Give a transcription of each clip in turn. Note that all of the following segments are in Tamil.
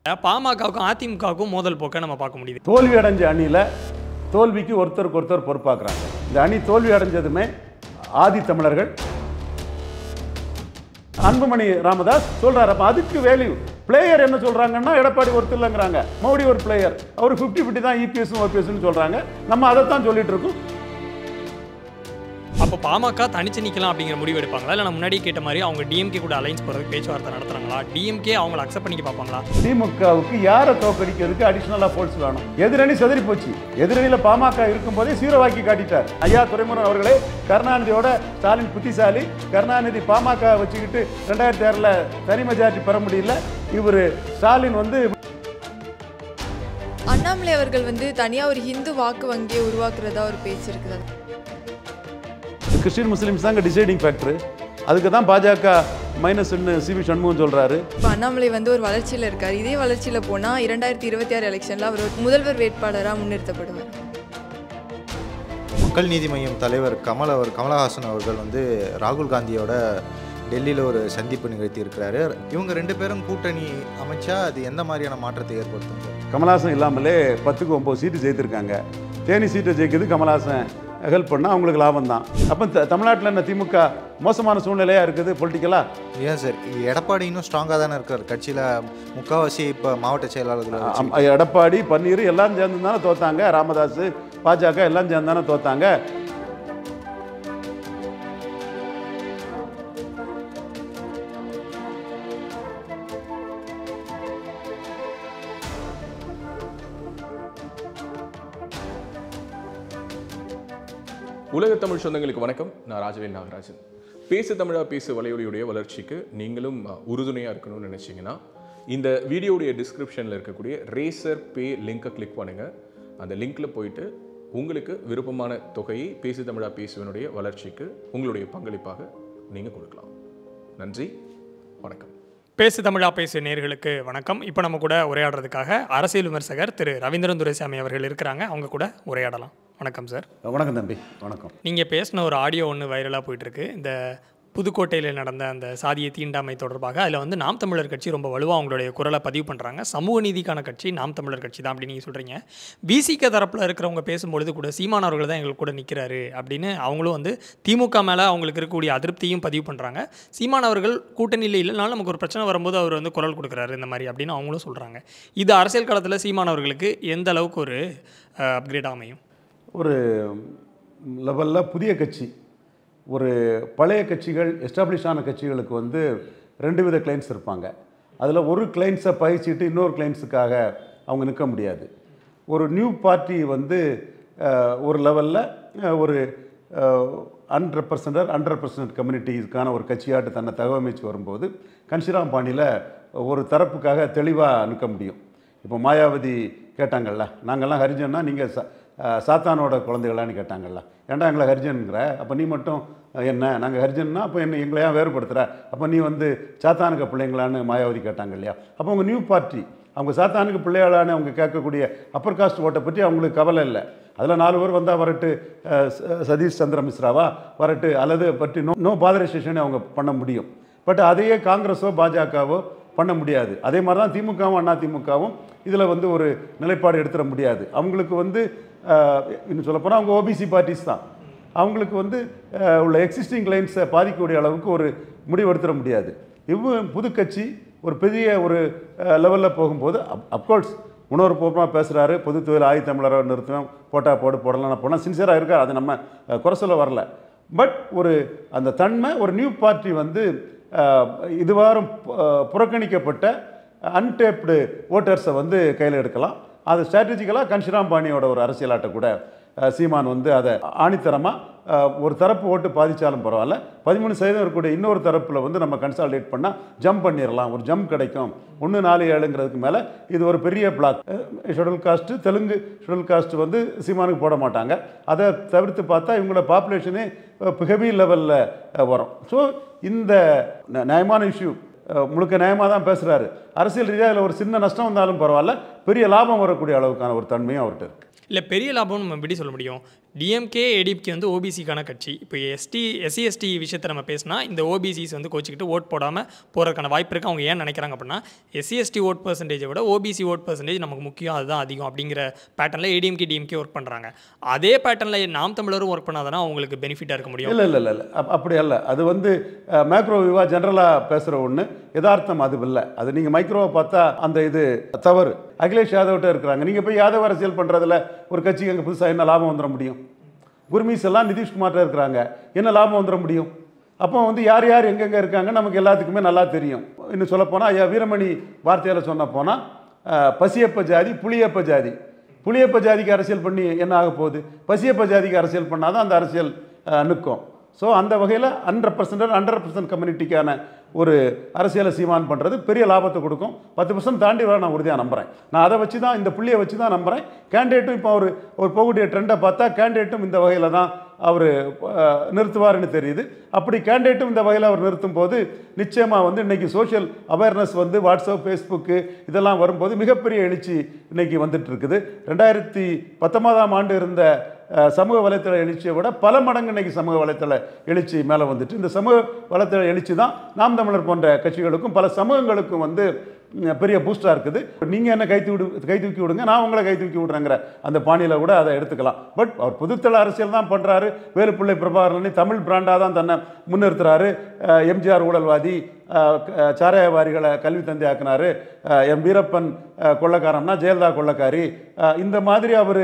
பாமகவுக்கும் அதிமுகவுக்கும் மோதல் போக்கை நம்ம பார்க்க முடியுது தோல்வி அடைஞ்ச அணியில் தோல்விக்கு ஒருத்தருக்கு ஒருத்தர் பொறுப்பாக்குறாங்க இந்த அணி தோல்வி அடைஞ்சதுமே ஆதி தமிழர்கள் அன்புமணி ராமதாஸ் சொல்றாரு அப்ப அதுக்கு வேல்யூ பிளேயர் என்ன சொல்றாங்கன்னா எடப்பாடி ஒருத்தர் இல்லைங்கிறாங்க மோடி ஒரு பிளேயர் அவர் 50 50 தான் இபிஎஸ் ஓபிஎஸ்னு சொல்றாங்க நம்ம அதை தான் சொல்லிட்டு இருக்கோம் அப்போ பாமக தனிச்சு நிக்கலாம் அப்படிங்கிற முடிவு எடுப்பாங்களா இல்லை நான் முன்னாடியே கேட்ட மாதிரி அவங்க டிஎம்கே கூட அலைன்ஸ் போகிறதுக்கு பேச்சுவார்த்தை நடத்துறாங்களா டிஎம்கே அவங்கள அக்செப்ட் பண்ணிக்க பார்ப்பாங்களா திமுகவுக்கு யாரை தோக்கடிக்கிறதுக்கு அடிஷனலா போல்ஸ் வேணும் எதிரணி செதறி போச்சு எதிரணியில பாமக இருக்கும்போதே சீரவாக்கி காட்டிட்டார் ஐயா துரைமுருகன் அவர்களே கருணாநிதியோட ஸ்டாலின் புத்திசாலி கருணாநிதி பாமக வச்சுக்கிட்டு ரெண்டாயிரத்தி ஆறுல தனி மெஜாரிட்டி பெற முடியல இவர் ஸ்டாலின் வந்து அண்ணாமலை அவர்கள் வந்து தனியா ஒரு ஹிந்து வாக்கு வங்கியை உருவாக்குறதா ஒரு பேச்சு இருக்குது கிறிஸ்டின் முஸ்லீம்ஸ் தாங்க டிசைடிங் ஃபேக்டர் அதுக்கு தான் பாஜக மைனஸ்ன்னு சிவி சண்முகம் சொல்றாரு இப்போ அண்ணாமலை வந்து ஒரு வளர்ச்சியில் இருக்கார் இதே வளர்ச்சியில் போனால் இரண்டாயிரத்தி இருபத்தி ஆறு எலெக்ஷனில் அவர் ஒரு முதல்வர் வேட்பாளராக முன்னிறுத்தப்படுவார் மக்கள் நீதி மய்யம் தலைவர் கமல் அவர் கமலஹாசன் அவர்கள் வந்து ராகுல் காந்தியோட டெல்லியில் ஒரு சந்திப்பு நிகழ்த்தி இருக்கிறாரு இவங்க ரெண்டு பேரும் கூட்டணி அமைச்சா அது எந்த மாதிரியான மாற்றத்தை ஏற்படுத்தும் சார்? கமல்ஹாசன் இல்லாமலே பத்துக்கு ஒம்பது சீட்டு ஜெயித்திருக்காங்க தேனி சீட்டை ஜெயிக்கிறது கமல்ஹாசன் ஹெல்ப் பண்ணால் அவங்களுக்கு லாபம் தான் அப்போ தமிழ்நாட்டில் என்ன திமுக மோசமான சூழ்நிலையாக இருக்குது பொலிட்டிக்கலாக ஏன் சார் எடப்பாடி இன்னும் ஸ்ட்ராங்காக தானே இருக்கார் கட்சியில் முக்கால்வாசி இப்போ மாவட்ட செயலாளர்கள் வச்சு எடப்பாடி பன்னீர் எல்லாம் சேர்ந்து தானே தோத்தாங்க ராமதாஸ் பாஜக எல்லாம் சேர்ந்து தானே தோத்தாங்க உலக தமிழ் சொந்தங்களுக்கு வணக்கம் நான் ராஜவேல் நாகராஜன் பேசு தமிழா பேசு வலையொலியுடைய வளர்ச்சிக்கு நீங்களும் அஹ், உறுதுணையா இருக்கணும்னு நினைச்சீங்கன்னா இந்த வீடியோடைய டிஸ்கிரிப்ஷனில் இருக்கக்கூடிய ரேசர் பே லிங்கை கிளிக் பண்ணுங்க அந்த லிங்க்ல போயிட்டு உங்களுக்கு விருப்பமான தொகையை பேசு தமிழா பேசுவனுடைய வளர்ச்சிக்கு உங்களுடைய பங்களிப்பாக நீங்கள் கொடுக்கலாம் நன்றி வணக்கம் பேசு தமிழா பேசு நேர்களுக்கு வணக்கம் இப்போ நம்ம கூட உரையாடுறதுக்காக அரசியல் விமர்சகர் திரு ரவீந்திரன் துரைசாமி அவர்கள் இருக்கிறாங்க அவங்க கூட உரையாடலாம் வணக்கம் சார் வணக்கம் தம்பி வணக்கம் நீங்கள் பேசின ஒரு ஆடியோ ஒன்று வைரலாக போயிட்டுருக்கு இந்த புதுக்கோட்டையில் நடந்த அந்த சாதிய தீண்டாமை தொடர்பாக அதில் வந்து நாம் தமிழர் கட்சி ரொம்ப வலுவாக அவங்களுடைய குரலை பதிவு பண்ணுறாங்க சமூக நீதிக்கான கட்சி நாம் தமிழர் கட்சி தான் அப்படின்னு நீங்கள் சொல்கிறீங்க பிசிக தரப்பில் இருக்கிறவங்க பேசும்பொழுது கூட சீமான் அவர்கள் தான் எங்களுக்கு கூட நிற்கிறாரு அப்படின்னு அவங்களும் வந்து திமுக மேலே அவங்களுக்கு இருக்கக்கூடிய அதிருப்தியும் பதிவு பண்ணுறாங்க சீமான் அவர்கள் கூட்டணியில் இல்லைனாலும் நமக்கு ஒரு பிரச்சனை வரும்போது அவர் வந்து குரல் கொடுக்குறாரு இந்த மாதிரி அப்படின்னு அவங்களும் சொல்கிறாங்க இது அரசியல் களத்தில் சீமான் அவர்களுக்கு எந்த அளவுக்கு ஒரு அப்கிரேட் அமையும் ஒரு லெவலில் புதிய கட்சி ஒரு பழைய கட்சிகள் எஸ்டாப்ளிஷ் ஆன கட்சிகளுக்கு வந்து ரெண்டு வித கிளைண்ட்ஸ் இருப்பாங்க அதில் ஒரு கிளைண்ட்ஸை பயிற்சிட்டு இன்னொரு கிளைண்ட்ஸுக்காக அவங்க நிற்க முடியாது ஒரு நியூ பார்ட்டி வந்து அஹ், ஒரு லெவலில் ஒரு அன்ரெப்ரசன்டர் அன்ரெப்ரசன்ட் கம்யூனிட்டிஸ்க்கான ஒரு கட்சியாட்டு தன்னை தகவமைச்சு வரும்போது கன்ஷிராம் பாணியில் ஒரு தரப்புக்காக தெளிவாக நிற்க முடியும் இப்போ மாயாவதி கேட்டாங்கல்ல நாங்கள்லாம் ஹரிஜன்னா நீங்கள் சா அஹ் சாத்தானோட குழந்தைகளான்னு கேட்டாங்கல்ல ஏன்டா எங்களை ஹரிஜன்ங்கிற அப்போ நீ மட்டும் அஹ், என்ன நாங்கள் ஹரிஜன்னா அப்போ என்ன எங்களை ஏன் வேறுபடுத்துகிற அப்போ நீ வந்து சாத்தானுக்கு பிள்ளைங்களான்னு மாயாவதி கேட்டாங்க இல்லையா அப்போ அவங்க நியூ பார்ட்டி அவங்க சாத்தானுக்கு பிள்ளைகளான்னு அவங்க கேட்கக்கூடிய அப்பர் காஸ்ட் ஓட்டை பற்றி அவங்களுக்கு கவலை இல்லை அதில் நாலு பேர் வந்தால் வரட்டு அஹ், ச- சதீஷ் சந்திர மிஸ்ராவா வரட்டு அல்லது பற்றி நோ நோ பாதரைசேஷன் அவங்க பண்ண முடியும் பட் அதையே காங்கிரஸோ பாஜகவோ பண்ண முடியாது அதே மாதிரி தான் திமுகவும் அண்ணா திமுகவும் இதில் வந்து ஒரு நிலைப்பாடு எடுத்துட முடியாது அவங்களுக்கு வந்து அஹ், இன்னும் சொல்லப்போனால் அவங்க ஓபிசி பார்ட்டிஸ் தான் அவங்களுக்கு வந்து அஹ், உள்ள எக்ஸிஸ்டிங் லைன்ஸை பாதிக்கக்கூடிய அளவுக்கு ஒரு முடிவு எடுத்துட முடியாது இவ் புது கட்சி ஒரு பெரிய ஒரு லெவலில் போகும்போது அப்கோர்ஸ் உணர்வுபூர்வமாக பேசுகிறாரு பொது தொழில் ஆயுத தமிழரை நிறுத்துவேன் போட்டா போடு போடலாம் போனால் சின்சியராக இருக்கார் அது நம்ம அஹ், குறை சொல்ல வரல பட் ஒரு அந்த தன்மை ஒரு நியூ பார்ட்டி வந்து அஹ், இதுவாரும் அஹ், புறக்கணிக்கப்பட்ட அன்டேப்டு ஓட்டர்ஸை வந்து கையில் எடுக்கலாம் அது ஸ்ட்ராட்டஜிக்கலாக கன்ஷிராம் பாணியோட ஒரு அரசியலாட்ட கூட அஹ், சீமான் வந்து அதை ஆணித்தரமாக ஒரு தரப்பு ஓட்டு பாதித்தாலும் பரவாயில்ல பதிமூணு சதவீதம் இருக்கக்கூடிய இன்னொரு தரப்பில் வந்து நம்ம கன்சாலிடேட் பண்ணால் ஜம்ப் பண்ணிடலாம் ஒரு ஜம்ப் கிடைக்கும் ஒன்று நாலு ஏழுங்கிறதுக்கு மேலே இது ஒரு பெரிய block schedule caste Telugu schedule caste வந்து சீமானுக்கு போட மாட்டாங்க அதை தவிர்த்து பார்த்தா இவங்களோட பாப்புலேஷனே ஹெவி லெவலில் வரும் ஸோ இந்த ந- நியாயமான இஷ்யூ முழுக்க நியாயமாக தான் பேசுகிறாரு அரசியல் ரீதியாக இதில் ஒரு சின்ன நஷ்டம் வந்தாலும் பரவாயில்ல பெரிய லாபம் வரக்கூடிய அளவுக்கான ஒரு தன்மையும் அவர்கிட்ட இருக்குது இல்லை பெரிய லாபம்னு நம்ம எப்படி சொல்ல முடியும் டிஎம்கே ஏடிஎம்கே வந்து ஓபிசிக்கான கட்சி இப்போ எஸ்டி எஸ்சி எஸ்டி விஷயத்தை நம்ம பேசினா இந்த ஓபிசிஸ் வந்து கோச்சிக்கிட்டு ஓட் போடாமல் போகிறதுக்கான வாய்ப்பு இருக்குது அவங்க ஏன் நினைக்கிறாங்க அப்படின்னா எஸ்சி எஸ்டி ஓட் பர்சன்டேஜை விட ஓபிசி ஓட் பர்சன்டேஜ் நமக்கு முக்கியம் அதுதான் அதிகம் அப்படிங்கிற பேட்டர்னில் ஏடிஎம்கே டிஎம்கே ஒர்க் பண்ணுறாங்க அதே பேட்டர்னில் நாம் தமிழரும் ஒர்க் பண்ணாதானே அவங்களுக்கு பெனிஃபிட்டாக இருக்க முடியும் இல்லை இல்லை இல்லை இல்லை அப் அப்படி அல்ல அது வந்து மேக்ரோ வியூவா ஜென்ரலாக பேசுகிற ஒன்று யதார்த்தம் அது இல்லை அது நீங்கள் மைக்ரோவை பார்த்தா அந்த இது தவறு அகிலேஷ் யாதவ்கிட்ட இருக்கிறாங்க நீங்கள் போய் யாதவ் அரசியல் பண்ணுறதுல ஒரு கட்சிக்கு அங்கே புதுசாக என்ன லாபம் வந்துட முடியும் குர்மீஸ் எல்லாம் நிதிஷ்குமார்ட்ட இருக்கிறாங்க என்ன லாபம் வந்துட முடியும் அப்போ வந்து யார் யார் எங்கெங்கே இருக்காங்க நமக்கு எல்லாத்துக்குமே நல்லா தெரியும் இன்னும் சொல்லப்போனால் ஐயா வீரமணி வார்த்தையால் சொன்ன போனால் பசியப்ப ஜாதி புளியப்ப ஜாதி புளியப்ப ஜாதிக்கு அரசியல் பண்ணி என்ன ஆக போகுது பசியப்ப ஜாதிக்கு அரசியல் பண்ணாதான் அந்த அரசியல் அஹ், நிற்கும் ஸோ அந்த வகையில் ஹண்ட்ரட் பர்சன்ட் ஹண்ட்ரட் பர்சன்ட் கம்யூனிட்டிக்கான ஒரு அரசியலை சீமான் பண்ணுறது பெரிய லாபத்தை கொடுக்கும் பத்து பர்சன்ட் தாண்டி வர நான் உறுதியாக நம்புகிறேன் நான் அதை வச்சு தான் இந்த புள்ளியை வச்சு தான் நம்புகிறேன் கேண்டிடேட்டும் இப்போ அவர் ஒரு போகக்கூடிய ட்ரெண்டை பார்த்தா கேண்டிடேட்டும் இந்த வகையில் தான் அவர் நிறுத்துவார்னு தெரியுது அப்படி கேண்டிடேட்டும் இந்த வகையில் அவர் நிறுத்தும் போது நிச்சயமாக வந்து இன்னைக்கு சோஷியல் அவேர்னஸ் வந்து வாட்ஸ்அப் ஃபேஸ்புக்கு இதெல்லாம் வரும்போது மிகப்பெரிய எழுச்சி இன்னைக்கு வந்துட்டு இருக்குது ரெண்டாயிரத்தி பத்தொன்பதாம் ஆண்டு இருந்த அஹ், சமூக வலைத்தள எழுச்சியை விட பல மடங்கு இன்னைக்கு சமூக வலைத்தள எழுச்சி மேலே வந்துட்டு இந்த சமூக வலைத்தள எழுச்சி தான் நாம் தமிழர் போன்ற கட்சிகளுக்கும் பல சமூகங்களுக்கும் வந்து ம், பெரிய பூஸ்டாக இருக்குது நீங்கள் என்ன கை விடு கை தூக்கி விடுங்க நான் உங்களை கை தூக்கி விடுறேங்கிற அந்த பாணியில் கூட அதை எடுத்துக்கலாம் பட் அவர் பொதுத்தள அரசியல் தான் பண்ணுறாரு வேலுப்பிள்ளை பிரபாகரன் தமிழ் பிராண்டாக தான் தன்னை முன்னிறுத்துறாரு அஹ், எம்ஜிஆர் ஊழல்வாதி அஹ், க- அஹ், சாராயவாரிகளை கல்வி தந்தை ஆக்குனாரு அஹ், எம் வீரப்பன் அஹ், கொள்ளக்காரம்னா ஜெயலலிதா கொள்ளக்காரி அஹ், இந்த மாதிரி அவர்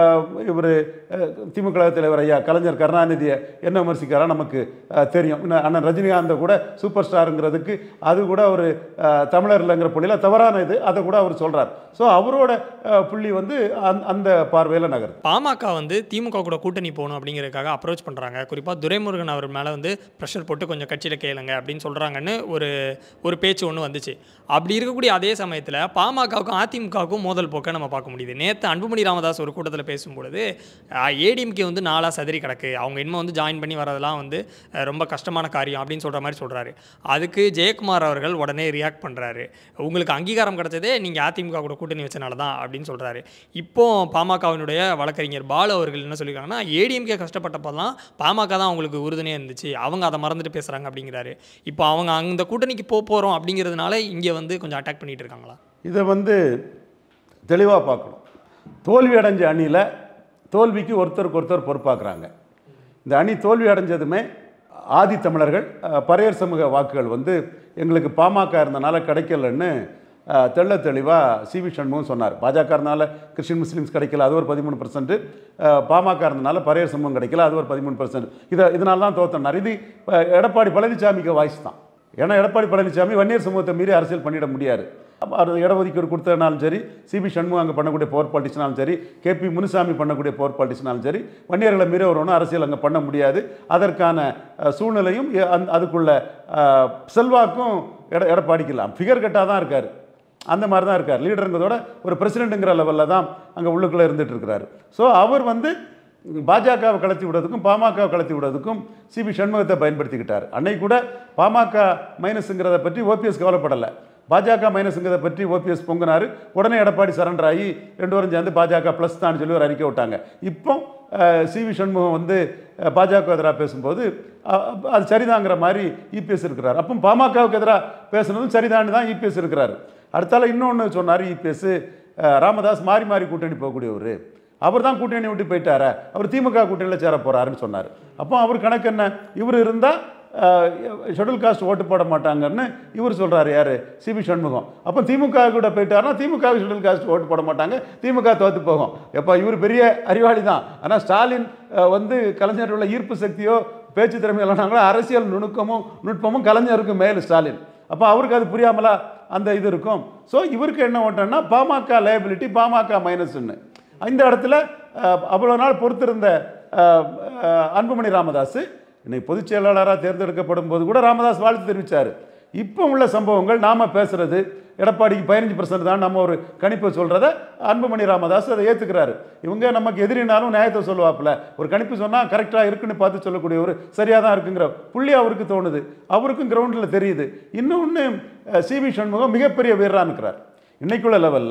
இவர் திமுக கழகத் தலைவர் ஐயா கலைஞர் கருணாநிதியை என்ன விமர்சிக்கிறாரா நமக்கு அஹ், தெரியும் இன்னும் அண்ணன் ரஜினிகாந்தை கூட சூப்பர் ஸ்டாருங்கிறதுக்கு அது கூட ஒரு அஹ், தமிழர் இல்லைங்கிற புள்ளியில் தவறான இது அதை கூட அவர் சொல்கிறார் ஸோ அவரோட அஹ், புள்ளி வந்து அந்த- அந்த பார்வையில் நகருது பாமக வந்து திமுக கூட கூட்டணி போகணும் அப்படிங்கிறதுக்காக அப்ரோச் பண்ணுறாங்க குறிப்பாக துரைமுருகன் அவர் மேலே வந்து ப்ரெஷர் போட்டு கொஞ்சம் கட்சியில் கேளுங்க அப்படின்னு சொல்கிறாங்கன்னு ஒரு ஒரு பேச்சு ஒன்று வந்துச்சு அப்படி இருக்கக்கூடிய அதே சமயத்தில் பாமகவுக்கும் அதிமுகவுக்கும் மோதல் போக்க நம்ம பார்க்க முடியுது நேற்று அன்புமணி ராமதாஸ் ஒரு கூட்டத்தில் பேசும்பொழுது ஏடிஎம்கே வந்து நாளாக சதறி கிடக்கு அவங்க இன்னும் வந்து ஜாயின் பண்ணி வரதெல்லாம் வந்து அஹ், ரொம்ப கஷ்டமான காரியம் அப்படின்னு சொல்கிற மாதிரி சொல்கிறாரு அதுக்கு ஜெயக்குமார் அவர்கள் உடனே ரியாக்ட் பண்ணுறாரு உங்களுக்கு அங்கீகாரம் கிடைச்சதே நீங்கள் அதிமுக கூட கூட்டணி வச்சனால தான் அப்படின்னு சொல்கிறாரு இப்போ பாமகவினுடைய வழக்கறிஞர் பாலு அவர்கள் என்ன சொல்லியிருக்காங்கன்னா ஏடிஎம்கே கஷ்டப்பட்டப்பெல்லாம் பாமக தான் அவங்களுக்கு உறுதுணையாக இருந்துச்சு அவங்க அதை மறந்துட்டு பேசுகிறாங்க அப்படிங்கிறாரு இப்போ அவங்க அந்த கூட்டணிக்கு போக போகிறோம் அப்படிங்கிறதுனால இங்கே வந்து கொஞ்சம் அட்டாக் பண்ணிட்டு இருக்காங்களா இதை வந்து தெளிவாக பார்க்கணும் தோல்வி அடைஞ்ச அணியில் தோல்விக்கு ஒருத்தருக்கு ஒருத்தர் பொறுப்பாக்குறாங்க இந்த அணி தோல்வி அடைஞ்சதுமே ஆதி தமிழர்கள் அஹ், பறையர் சமூக வாக்குகள் வந்து எங்களுக்கு பாமக இருந்தனால கிடைக்கலன்னு அஹ், தெள்ள தெளிவாக சி வி சண்முகம் சொன்னார் பாஜக இருந்தனால கிறிஸ்டின் முஸ்லீம்ஸ் கிடைக்கல அது ஒரு பதிமூணு பர்சன்ட் பாமக இருந்தனால பறையர் சமூகம் கிடைக்கல அது ஒரு பதிமூணு பர்சன்ட் இதை இதனால தான் தோத்தனார் இது அஹ், எடப்பாடி பழனிசாமிக்கு வாய்ஸ் தான் ஏன்னா எடப்பாடி பழனிசாமி வன்னியர் சமூகத்தை மீறி அரசியல் பண்ணிட முடியாது அப்ப அது இடஒதுக்கீடு கொடுத்ததுனாலும் சரி சிபி சண்முகம் அங்கே பண்ணக்கூடிய பவர் பாலிட்டிக்ஸ்னாலும் சரி கேபி முனுசாமி பண்ணக்கூடிய பவர் பாலிட்டிக்ஸ்னாலும் சரி வன்னியர்களை மீறி வரணும் அரசியல் அங்கே பண்ண முடியாது அதற்கான அஹ், சூழ்நிலையும் எ- அந்த- அதுக்குள்ள அஹ், செல்வாக்கும் எட எடப்பாடிக்கு இல்லை ஃபிகர் கட்டாக தான் இருக்கார் அந்த மாதிரி தான் இருக்கார் லீடருங்கிறதோட ஒரு பிரசிடென்ட்டுங்கிற லெவலில் தான் அங்கே உள்ளுக்குள்ளே இருந்துட்டு இருக்கிறாரு ஸோ அவர் வந்து பாஜகவை கலத்தி விடுறதுக்கும் பாமகவை கலத்தி விடுறதுக்கும் சிபி சண்முகத்தை பயன்படுத்திக்கிட்டார் அன்னைக்கு கூட பாமக மைனஸுங்கிறத பற்றி ஓபிஎஸ் கவலைப்படலை பாஜக மைனஸுங்கிறத பற்றி ஓபிஎஸ் பொங்கினார் உடனே எடப்பாடி சரண்டர் ஆகி ரெண்டு பேரும் சேர்ந்து பாஜக ப்ளஸ் தான் சொல்லி ஒரு அறிக்கை விட்டாங்க இப்போ சிவி சண்முகம் வந்து அஹ், பாஜக எதிராக பேசும்போது அஹ், அது சரிதாங்கிற மாதிரி இபிஎஸ் இருக்கிறார் அப்போ பாமகவுக்கு எதிராக பேசுனதும் சரிதான்னு தான் இபிஎஸ் இருக்கிறார் அடுத்தால இன்னொன்று சொன்னார் இபிஎஸ் ராமதாஸ் மாறி மாறி கூட்டணி போகக்கூடியவர் அவர் தான் கூட்டணி விட்டு போயிட்டாரா அவர் திமுக கூட்டணியில் சேர போறாருன்னு சொன்னார் அப்போ அவர் கணக்கு என்ன இவர் இருந்தால் ஷெட்யூல் காஸ்ட் ஓட்டு போட மாட்டாங்கன்னு இவர் சொல்றாரு யார் சிபி சண்முகம் அப்போ திமுக கூட போயிட்டாருன்னா திமுக ஷெட்யூல் காஸ்ட் ஓட்டு போட மாட்டாங்க திமுக தோத்து போகும் எப்போ இவர் பெரிய அறிவாளி தான் ஆனால் ஸ்டாலின் அஹ், வந்து கலைஞர் உள்ள ஈர்ப்பு சக்தியோ பேச்சு திறமையோ இல்லைனாங்களோ அரசியல் நுணுக்கமும் நுட்பமும் கலைஞருக்கு மேல் ஸ்டாலின் அப்போ அவருக்கு அது புரியாமலா அந்த இது இருக்கும் ஸோ இவருக்கு என்ன ஓட்டம்னா பாமக லைபிலிட்டி பாமக மைனஸ்ன்னு இந்த இடத்துல அஹ், அவ்வளோ நாள் பொறுத்திருந்த அஹ், அஹ், அன்புமணி ராமதாஸ் இன்னைக்கு பொதுச் செயலாளராக தேர்ந்தெடுக்கப்படும் போது கூட ராமதாஸ் வாழ்த்து தெரிவித்தார் இப்போ உள்ள சம்பவங்கள் நாம் பேசுறது எடப்பாடிக்கு பதினஞ்சு பர்சன்ட் தான் நம்ம ஒரு கணிப்பை சொல்கிறத அன்புமணி ராமதாஸ் அதை ஏற்றுக்கிறாரு இவங்க நமக்கு எதிரினாலும் நியாயத்தை சொல்லுவாப்புல ஒரு கணிப்பு சொன்னால் கரெக்டாக இருக்குன்னு பார்த்து சொல்லக்கூடிய ஒரு சரியாக தான் இருக்குங்கிற புள்ளி அவருக்கு தோணுது அவருக்கும் கிரவுண்டில் தெரியுது இன்னொன்று சிவி சண்முகம் மிகப்பெரிய வீரராக இருக்கிறார் இன்னைக்குள்ள லெவலில்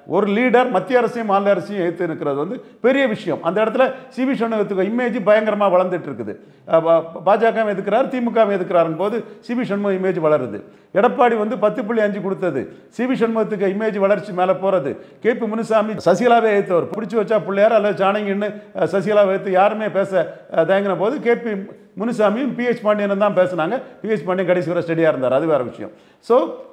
ஒரு லீடர் மத்திய அரசையும் மாநில அரசையும் எடுத்து இருக்கிறது வந்து பெரிய விஷயம் அந்த இடத்துல சிவி சண்முகத்துக்கு இமேஜ் பயங்கரமாக வளர்ந்துட்டு இருக்குது அஹ் பா- பாஜக எதுக்கிறார் திமுக எதுக்கிறாருன்னு போது சிவி சண்முகம் இமேஜ் வளருது எடப்பாடி வந்து பத்து புள்ளி அஞ்சு கொடுத்தது சிவி சண்முகத்துக்கு இமேஜ் வளர்ச்சி மேலே போகிறது கே பி முனுசாமி சசிகலாவே ஏற்றவர் பிடிச்சி வச்சா பிள்ளையார் அல்லது சாணங்கின்னு அஹ், சசிகலாவை ஏற்று யாருமே பேச அஹ், தயங்கின போது கே பி முனுசாமியும் பிஹெச் பாண்டியனும் தான் பேசுனாங்க பிஹெச் பாண்டியன் கடைசி வரை ஸ்டடியாக இருந்தார் அது வேறு விஷயம் ஸோ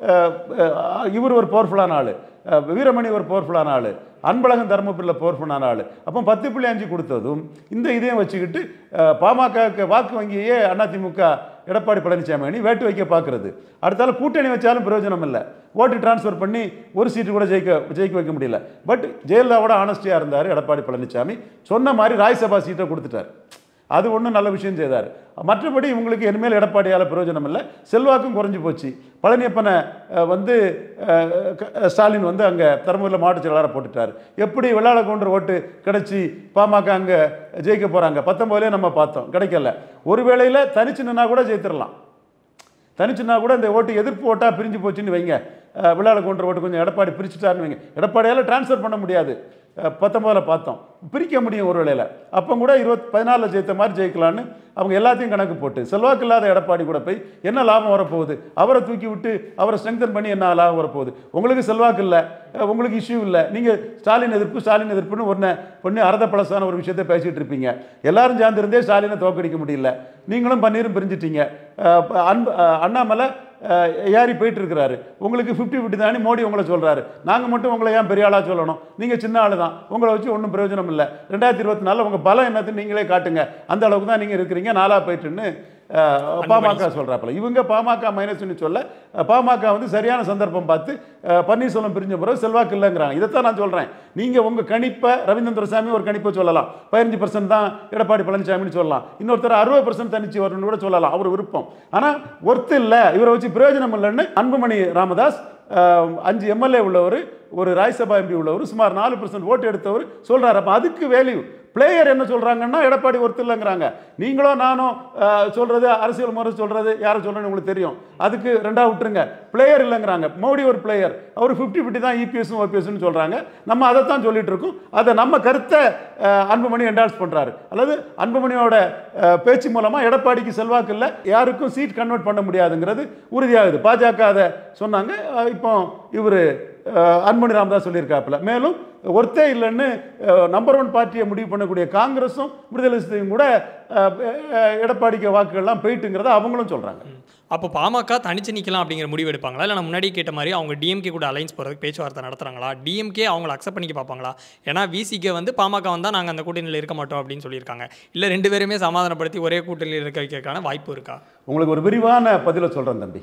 இவர் ஒரு பவர்ஃபுல்லான ஆள் வீரமணி ஒரு பவர்ஃபுல்லான ஆள் அன்பழகன் தருமபுரியில் பவர்ஃபுல்லான ஆள் அப்போ பத்து புள்ளி அஞ்சு கொடுத்ததும் இந்த இதையும் வச்சுக்கிட்டு அஹ், பாமகக்கு வாக்கு வங்கியே அதிமுக எடப்பாடி பழனிசாமி அணி வேட்டு வைக்க பார்க்குறது அடுத்தால கூட்டணி வச்சாலும் பிரயோஜனம் இல்லை ஓட்டு டிரான்ஸ்ஃபர் பண்ணி ஒரு சீட்டு கூட ஜெயிக்க ஜெயிக்க வைக்க முடியல பட் ஜெயலலிதாவோட ஆனஸ்டியாக இருந்தார் எடப்பாடி பழனிசாமி சொன்ன மாதிரி ராஜ்சபா சீட்டை கொடுத்துட்டார் அது ஒன்றும் நல்ல விஷயம் செய்தார் மற்றபடி இவங்களுக்கு இனிமேல் எடப்பாடியால் பிரயோஜனம் இல்லை செல்வாக்கும் குறைஞ்சி போச்சு பழனியப்பனை அஹ், வந்து அஹ், க- ஸ்டாலின் வந்து அங்கே தருமபுரியில் மாவட்ட செயலாளராக போட்டுட்டார் எப்படி வெள்ளாள கவுண்டர் ஓட்டு கிடச்சி பாமக அங்கே ஜெயிக்க போகிறாங்க பத்தொம்போதுலேயே நம்ம பார்த்தோம் கிடைக்கல ஒரு வேளையில் தனிச்சு நின்னா கூட ஜெயித்திரலாம் தனிச்சுன்னா கூட இந்த ஓட்டு எதிர்ப்பு ஓட்டாக பிரிஞ்சு போச்சுன்னு வைங்க அஹ், விளையாட கொண்ட ஓட்டு கொஞ்சம் எடப்பாடி பிரிச்சுட்டாருன்னு வைங்க எடப்பாடியால் ட்ரான்ஸ்ஃபர் பண்ண முடியாது பத்தொம்பதில் பார்த்தோம் பிரிக்க முடியும் ஒரு வேளையில் அப்போ கூட இருபத் பதினாலில் ஜெயித்த மாதிரி ஜெயிக்கலான்னு அவங்க எல்லாத்தையும் கணக்கு போட்டு செல்வாக்கு இல்லாத எடப்பாடி கூட போய் என்ன லாபம் வரப்போகுது அவரை தூக்கி விட்டு அவரை ஸ்ட்ரெங்தன் பண்ணி என்ன லாபம் வரப்போகுது உங்களுக்கு செல்வாக்கு இல்லை அஹ், உங்களுக்கு இஷ்யூ இல்லை நீங்கள் ஸ்டாலின் எதிர்ப்பு ஸ்டாலின் எதிர்ப்புன்னு ஒன்று பண்ணி அறத பழசான ஒரு விஷயத்தை பேசிகிட்டு இருப்பீங்க எல்லாரும் சேர்ந்திருந்தே ஸ்டாலினை தோக்கடிக்க முடியல நீங்களும் பன்னீரும் பிரிஞ்சிட்டீங்க அஹ், ப- அன்பு அஹ், அண்ணாமலை அஹ், ஏறி போயிட்டு இருக்கிறாரு உங்களுக்கு ஃபிஃப்டி ஃபிஃப்டி தானே மோடி உங்களை சொல்கிறாரு நாங்கள் மட்டும் உங்களை ஏன் பெரிய ஆளாக சொல்லணும் நீங்கள் சின்ன ஆள் தான் உங்களை வச்சு ஒன்றும் பிரயோஜனம் இல்லை ரெண்டாயிரத்தி இருபத்தி நாலில் உங்கள் பலம் என்னத்துன்னு நீங்களே காட்டுங்க அந்த அளவுக்கு தான் நீங்கள் இருக்கிறீங்க நாளாக போயிட்டுன்னு அஹ், பாமக சொல்கிறாப்புல இவங்க பாமக மைனஸ்னு சொல்ல அஹ், பாமக வந்து சரியான சந்தர்ப்பம் பார்த்து அஹ், பன்னீர்செல்வம் பிரிஞ்ச பிறகு செல்வாக்கு இல்லைங்கிறாங்க இதைத்தான் நான் சொல்கிறேன் நீங்கள் உங்கள் கணிப்பை ரவீந்திர சாமி ஒரு கணிப்பை சொல்லலாம் பதினஞ்சு பர்சன்ட் தான் எடப்பாடி பழனிசாமின்னு சொல்லலாம் இன்னொருத்தர் அறுபது பர்சன்ட் தனிச்சு வரணும்னு கூட சொல்லலாம் அவர் விருப்பம் ஆனால் ஒர்த்து இல்லை இவரை வச்சு பிரயோஜனம் இல்லைன்னு அன்புமணி ராமதாஸ் அஹ், அஞ்சு எம்எல்ஏ உள்ளவர் ஒரு ராஜ்சபா எம்பி உள்ளவர் சுமார் நாலு பர்சன்ட் ஓட்டு எடுத்தவர் சொல்கிறார் அப்போ அதுக்கு வேல்யூ பிளேயர் என்ன சொல்கிறாங்கன்னா எடப்பாடி ஒருத்தர் இல்லைங்கிறாங்க நீங்களும் நானும் அஹ், சொல்றது அரசியல் முறை சொல்றது யாரை சொல்றேன்னு உங்களுக்கு தெரியும் அதுக்கு ரெண்டா விட்டுருங்க பிளேயர் இல்லைங்கிறாங்க மோடி ஒரு பிளேயர் அவர் ஃபிஃப்டி ஃபிஃப்டி தான் இபிஎஸும் ஓபிஎஸ்னு சொல்கிறாங்க நம்ம அதை தான் சொல்லிட்டு இருக்கோம் அதை நம்ம கருத்தை அஹ், அன்புமணி என்டால்ஸ் பண்ணுறாரு அல்லது அன்புமணியோட அஹ், பேச்சு மூலமாக எடப்பாடிக்கு செல்வாக்கு இல்லை யாருக்கும் சீட் கன்வெர்ட் பண்ண முடியாதுங்கிறது உறுதியாகுது பாஜக அதை சொன்னாங்க அஹ், இப்போ இவர் அன்புமணி ராமதாஸ் சொல்லியிருக்காப்புல மேலும் ஒருத்தே இல்லைன்னு நம்பர் ஒன் பார்ட்டியை முடிவு பண்ணக்கூடிய காங்கிரஸும் விடுதலை சிறுத்தையும் கூட அஹ், அஹ், எடப்பாடிக்கு வாக்குகள்லாம் போயிட்டுங்கிறத அவங்களும் சொல்கிறாங்க அப்போ பாமக தனிச்சு நிற்கலாம் அப்படிங்கிற முடிவு எடுப்பாங்களா இல்லை நான் முன்னாடி கேட்ட மாதிரி அவங்க டிஎம்கே கூட அலைன்ஸ் போகிறதுக்கு பேச்சுவார்த்தை நடத்துறாங்களா டிஎம்கே அவங்கள அக்செப்ட் பண்ணிக்க பார்ப்பாங்களா ஏன்னா விசிகே வந்து பாமக வந்தால் நாங்கள் அந்த கூட்டணியில் இருக்க மாட்டோம் அப்படின்னு சொல்லியிருக்காங்க இல்லை ரெண்டு பேருமே சமாதானப்படுத்தி ஒரே கூட்டணியில் இருக்க வைக்கிறதுக்கான வாய்ப்பு இருக்கா உங்களுக்கு ஒரு விரிவான பதிலை சொல்கிறேன் தம்பி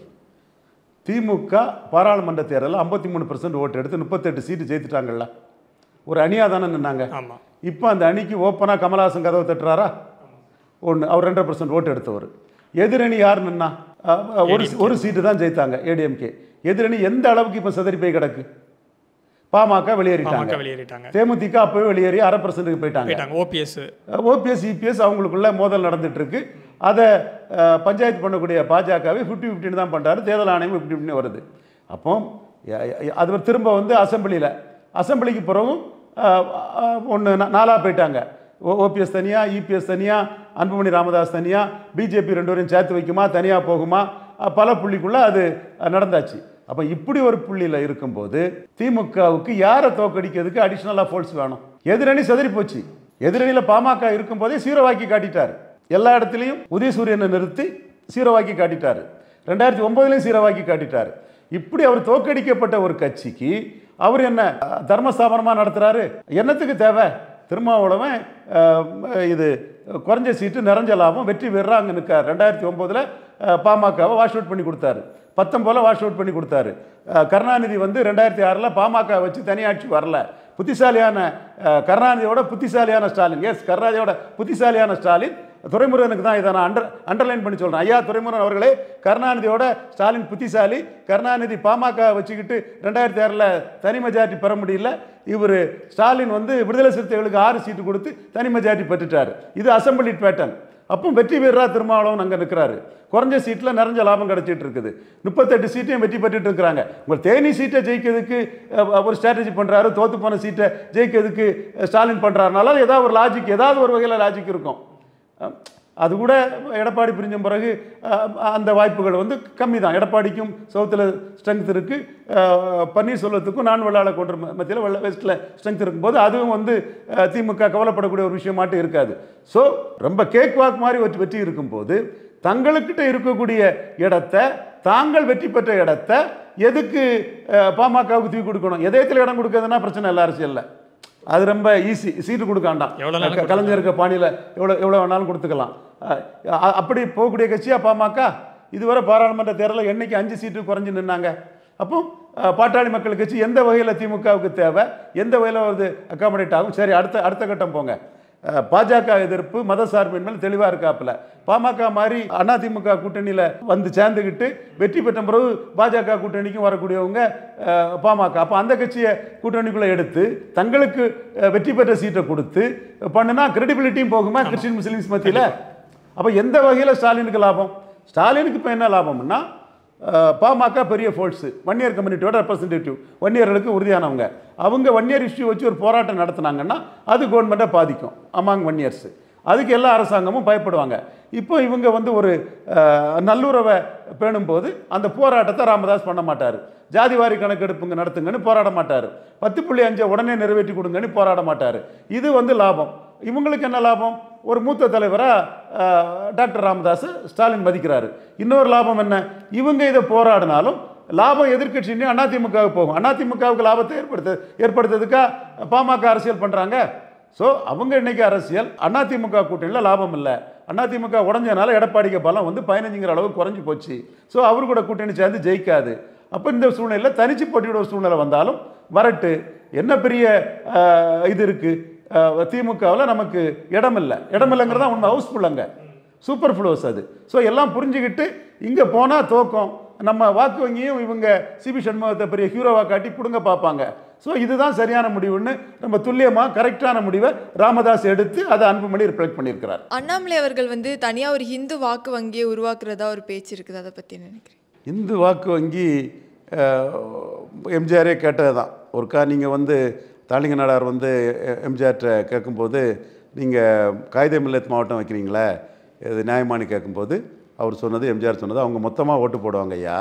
திமுக பாராளுமன்ற தேர்தலில் ஐம்பத்தி மூணு பர்சன்ட் ஓட்டு எடுத்து முப்பத்தெட்டு சீட்டு ஜெயித்துட்டாங்கல்ல ஒரு அணியாக தானே நின்னாங்க ஆமாம் இப்போ அந்த அணிக்கு ஓப்பனாக கமலஹாசன் கதவை தட்டுறாரா ஒன்று அவர் ரெண்டரை பர்சன்ட் ஓட்டு எடுத்தவர் எதிரணி யார் நின்னா அஹ், அஹ், ஒரு ஒரு சீட்டு தான் ஜெயித்தாங்க ஏடிஎம்கே எதிரணி எந்த அளவுக்கு இப்போ சிதறி போய் கிடக்கு பாமக வெளியேறிட்டாங்க பாமக வெளியேறிட்டாங்க தேமுதிக அப்பவே வெளியேறி அரை பர்சன்ட்டுக்கு போயிட்டாங்க போயிட்டாங்க ஓபிஎஸ் ஓபிஎஸ் இபிஎஸ் அவங்களுக்குள்ள மோதல் நடந்துட்டு இருக்கு அதை அஹ், பஞ்சாயத்து பண்ணக்கூடிய பாஜகவை ஃபிஃப்டி ஃபிஃப்டின்னு தான் பண்ணுறாரு தேர்தல் ஆணையம் ஃபிஃப்டி ஃபிஃப்டின்னு வருது அப்போ ய- ய- அது ஒரு திரும்ப வந்து அசெம்பிளியில் அசெம்பிளிக்கு பிறகும் ஒன்று நாலாக போயிட்டாங்க ஓபிஎஸ் தனியாக இபிஎஸ் தனியாக அன்புமணி ராமதாஸ் தனியாக பிஜேபி ரெண்டு பேரையும் சேர்த்து வைக்குமா தனியாக போகுமா அஹ், பல புள்ளிக்குள்ளே அது அஹ், நடந்தாச்சு அப்போ இப்படி ஒரு புள்ளியில் இருக்கும்போது திமுகவுக்கு யாரை தோக்கடிக்கிறதுக்கு அடிஷ்னலாக ஃபோர்ஸ் வேணும் எதிரணி செதறி போச்சு எதிரணியில் பாமக இருக்கும்போதே சீரவாக்கி காட்டிட்டார் எல்லா இடத்துலையும் உதயசூரியனை நிறுத்தி சீரவாக்கி காட்டிட்டார் ரெண்டாயிரத்தி ஒன்பதுலேயும் சீரவாக்கி காட்டிட்டார் இப்படி அவர் தோற்கடிக்கப்பட்ட ஒரு கட்சிக்கு அவர் என்ன அஹ், தர்மஸ்தாபனமாக நடத்துகிறாரு என்னத்துக்கு தேவை திருமாவளவன் அஹ், இது குறைஞ்ச சீட்டு நிறைஞ்ச லாபம் வெற்றி பெறா அங்கே நிற்கார் ரெண்டாயிரத்தி ஒம்போதில் பாமகவை வாஷ் அவுட் பண்ணி கொடுத்தாரு பத்தொம்போதில் வாஷ் அவுட் பண்ணி கொடுத்தாரு அஹ், கருணாநிதி வந்து ரெண்டாயிரத்தி ஆறில் பாமக வச்சு தனியாட்சி வரல புத்திசாலியான அஹ், கருணாநிதியோட புத்திசாலியான ஸ்டாலின் எஸ் கருணாநிதியோட புத்திசாலியான ஸ்டாலின் துரைமுருகனுக்கு தான் இதை நான் அண்டர் அண்டர்லைன் பண்ணி சொல்கிறேன் ஐயா துரைமுருகன் அவர்களே கருணாநிதியோட ஸ்டாலின் புத்திசாலி கருணாநிதி பாமக வச்சுக்கிட்டு ரெண்டாயிரத்தி ஆறில் தனி மெஜாரிட்டி பெற முடியல இவர் ஸ்டாலின் வந்து விடுதலை சிறுத்தைகளுக்கு ஆறு சீட்டு கொடுத்து தனி மெஜாரிட்டி பெற்றுட்டார் இது அசம்பிளி பேட்டர்ன் அப்போ வெற்றி பெறா திருமாவளவன் அங்கே நிற்கிறாரு குறைஞ்ச சீட்டில் நிறைஞ்ச லாபம் கிடைச்சிட்டு இருக்குது முப்பத்தெட்டு சீட்டையும் வெற்றி பெற்றுட்டு இருக்கிறாங்க உங்கள் தேனி சீட்டை ஜெயிக்கிறதுக்கு அஹ், ஒரு ஸ்ட்ராட்டஜி பண்ணுறாரு தோத்து போன சீட்டை ஜெயிக்கிறதுக்கு அஹ், ஸ்டாலின் பண்ணுறாருனால ஏதாவது ஒரு லாஜிக் ஏதாவது ஒரு வகையில் லாஜிக் இருக்கும் அஹ், அது கூட எடப்பாடி பிரிஞ்ச பிறகு அஹ், அந்த வாய்ப்புகள் வந்து கம்மி தான் எடப்பாடிக்கும் சவுத்தில் ஸ்ட்ரென்த் இருக்குது பன்னீர்செல்வத்துக்கும் நான் வெள்ளாள கொன்ற மத்தியில் வெள்ள வெஸ்ட்டில் ஸ்ட்ரென்த் இருக்கும்போது அதுவும் வந்து அஹ், திமுக கவலைப்படக்கூடிய ஒரு விஷயமாட்டும் இருக்காது ஸோ ரொம்ப கேக் வாக் மாதிரி வெற்றி வெற்றி இருக்கும்போது தங்களுக்கிட்ட இருக்கக்கூடிய இடத்த தாங்கள் வெற்றி பெற்ற இடத்த எதுக்கு அஹ், பாமகவுக்கு தூக்கி கொடுக்கணும் எதயத்தில் இடம் கொடுக்கறதுனா பிரச்சனை இல்லை அரசியலில் அது ரொம்ப ஈஸி சீட்டு கொடுக்க வேண்டாம் எவ்வளவு நாளும் க- கலைஞருக்கு பாணியில் எவ்வளோ எவ்வளோ வேணாலும் கொடுத்துக்கலாம் அஹ், அ- அப்படி போகக்கூடிய கட்சியா பாமக இதுவரை பாராளுமன்ற தேர்தலில் என்னைக்கு அஞ்சு சீட்டு குறைஞ்சு நின்னாங்க அப்போ அஹ், பாட்டாளி மக்கள் கட்சி எந்த வகையில் திமுகவுக்கு தேவை எந்த வகையில் வந்து அக்காமடேட் ஆகும் சரி அடுத்த அடுத்த கட்டம் போங்க அஹ், பாஜக எதிர்ப்பு மத சார்பின் மேல் தெளிவாக இருக்காப்புல பாமக மாதிரி அதிமுக கூட்டணியில் வந்து சேர்ந்துக்கிட்டு வெற்றி பெற்ற பிறகு பாஜக கூட்டணிக்கும் வரக்கூடியவங்க அஹ், பாமக அப்போ அந்த கட்சியை கூட்டணிக்குள்ளே எடுத்து தங்களுக்கு அஹ், வெற்றி பெற்ற சீட்டை கொடுத்து பண்ணுனா கிரெடிபிலிட்டியும் போகுமா கிறிஸ்டின் முஸ்லீம்ஸ் மத்தியில் அப்போ எந்த வகையில் ஸ்டாலினுக்கு லாபம் ஸ்டாலினுக்கு இப்போ என்ன லாபம்னா அஹ், பாமக பெரிய ஃபோர்ஸு ஒன் இயர் கம்யூனிட்டியோட ரெப்ரசன்டேட்டிவ் ஒன் இயர்களுக்கு உறுதியானவங்க அவங்க ஒன் இயர் இஷ்யூ வச்சு ஒரு போராட்டம் நடத்துனாங்கன்னா அது கவர்மெண்ட்டை பாதிக்கும் அமாங் ஒன் இயர்ஸு அதுக்கு எல்லா அரசாங்கமும் பயப்படுவாங்க இப்போ இவங்க வந்து ஒரு அஹ், நல்லுறவை பேணும்போது அந்த போராட்டத்தை ராமதாஸ் பண்ண மாட்டார் ஜாதிவாரி கணக்கெடுப்புங்க நடத்துங்கன்னு போராட மாட்டார் பத்து புள்ளி அஞ்சை உடனே நிறைவேற்றி கொடுங்கன்னு போராட மாட்டார் இது வந்து லாபம் இவங்களுக்கு என்ன லாபம் ஒரு மூத்த தலைவராக டாக்டர் ராமதாஸ் ஸ்டாலின் மதிக்கிறாரு இன்னொரு லாபம் என்ன இவங்க இதை போராடினாலும் லாபம் எதிர்க்கட்சின்னு அதிமுகவுக்கு போகும் அதிமுகவுக்கு லாபத்தை ஏற்படுத்த ஏற்படுத்துறதுக்கா பாமக அரசியல் பண்ணுறாங்க ஸோ அவங்க இன்னைக்கு அரசியல் அதிமுக கூட்டணியில் லாபம் இல்லை அதிமுக உடஞ்சனால எடப்பாடிக்கு பலம் வந்து பதினஞ்சுங்கிற அளவுக்கு குறைஞ்சி போச்சு ஸோ அவர் கூட கூட்டணி சேர்ந்து ஜெயிக்காது அப்போ இந்த சூழ்நிலையில் தனிச்சு போட்டியோட ஒரு சூழ்நிலை வந்தாலும் வரட்டு என்ன பெரிய அஹ், இது இருக்குது திமுகவில் நமக்கு இடம் இல்லை இடம் இல்லைங்கிறது தான் உண்மை ஹவுஸ்ஃபுல் அங்கே சூப்பர் ஃப்ளோஸ் அது ஸோ எல்லாம் புரிஞ்சுக்கிட்டு இங்கே போனால் தோக்கம் நம்ம வாக்கு வங்கியும் இவங்க சிபி சண்முகத்தை பெரிய ஹீரோவாக காட்டி பிடுங்க பார்ப்பாங்க ஸோ இதுதான் சரியான முடிவுன்னு நம்ம துல்லியமாக கரெக்டான முடிவை ராமதாஸ் எடுத்து அதை அன்புமணி ரிஃப்ளெக்ட் பண்ணியிருக்கிறார் அண்ணாமலை அவர்கள் வந்து தனியாக ஒரு ஹிந்து வாக்கு வங்கியை உருவாக்குறதா ஒரு பேச்சு இருக்குது அதை பற்றி நினைக்கிறேன் இந்து வாக்கு வங்கி எம்ஜிஆரே கேட்டது தான் ஒருக்கா நீங்கள் வந்து தாளிங்க நாடார் வந்து எம்ஜிஆர்கிட்ட கேட்கும்போது நீங்கள் காகித மில்லத் மாவட்டம் வைக்கிறீங்களே இது நியாயமானு கேட்கும்போது அவர் சொன்னது எம்ஜிஆர் சொன்னது அவங்க மொத்தமாக ஓட்டு போடுவாங்க ஐயா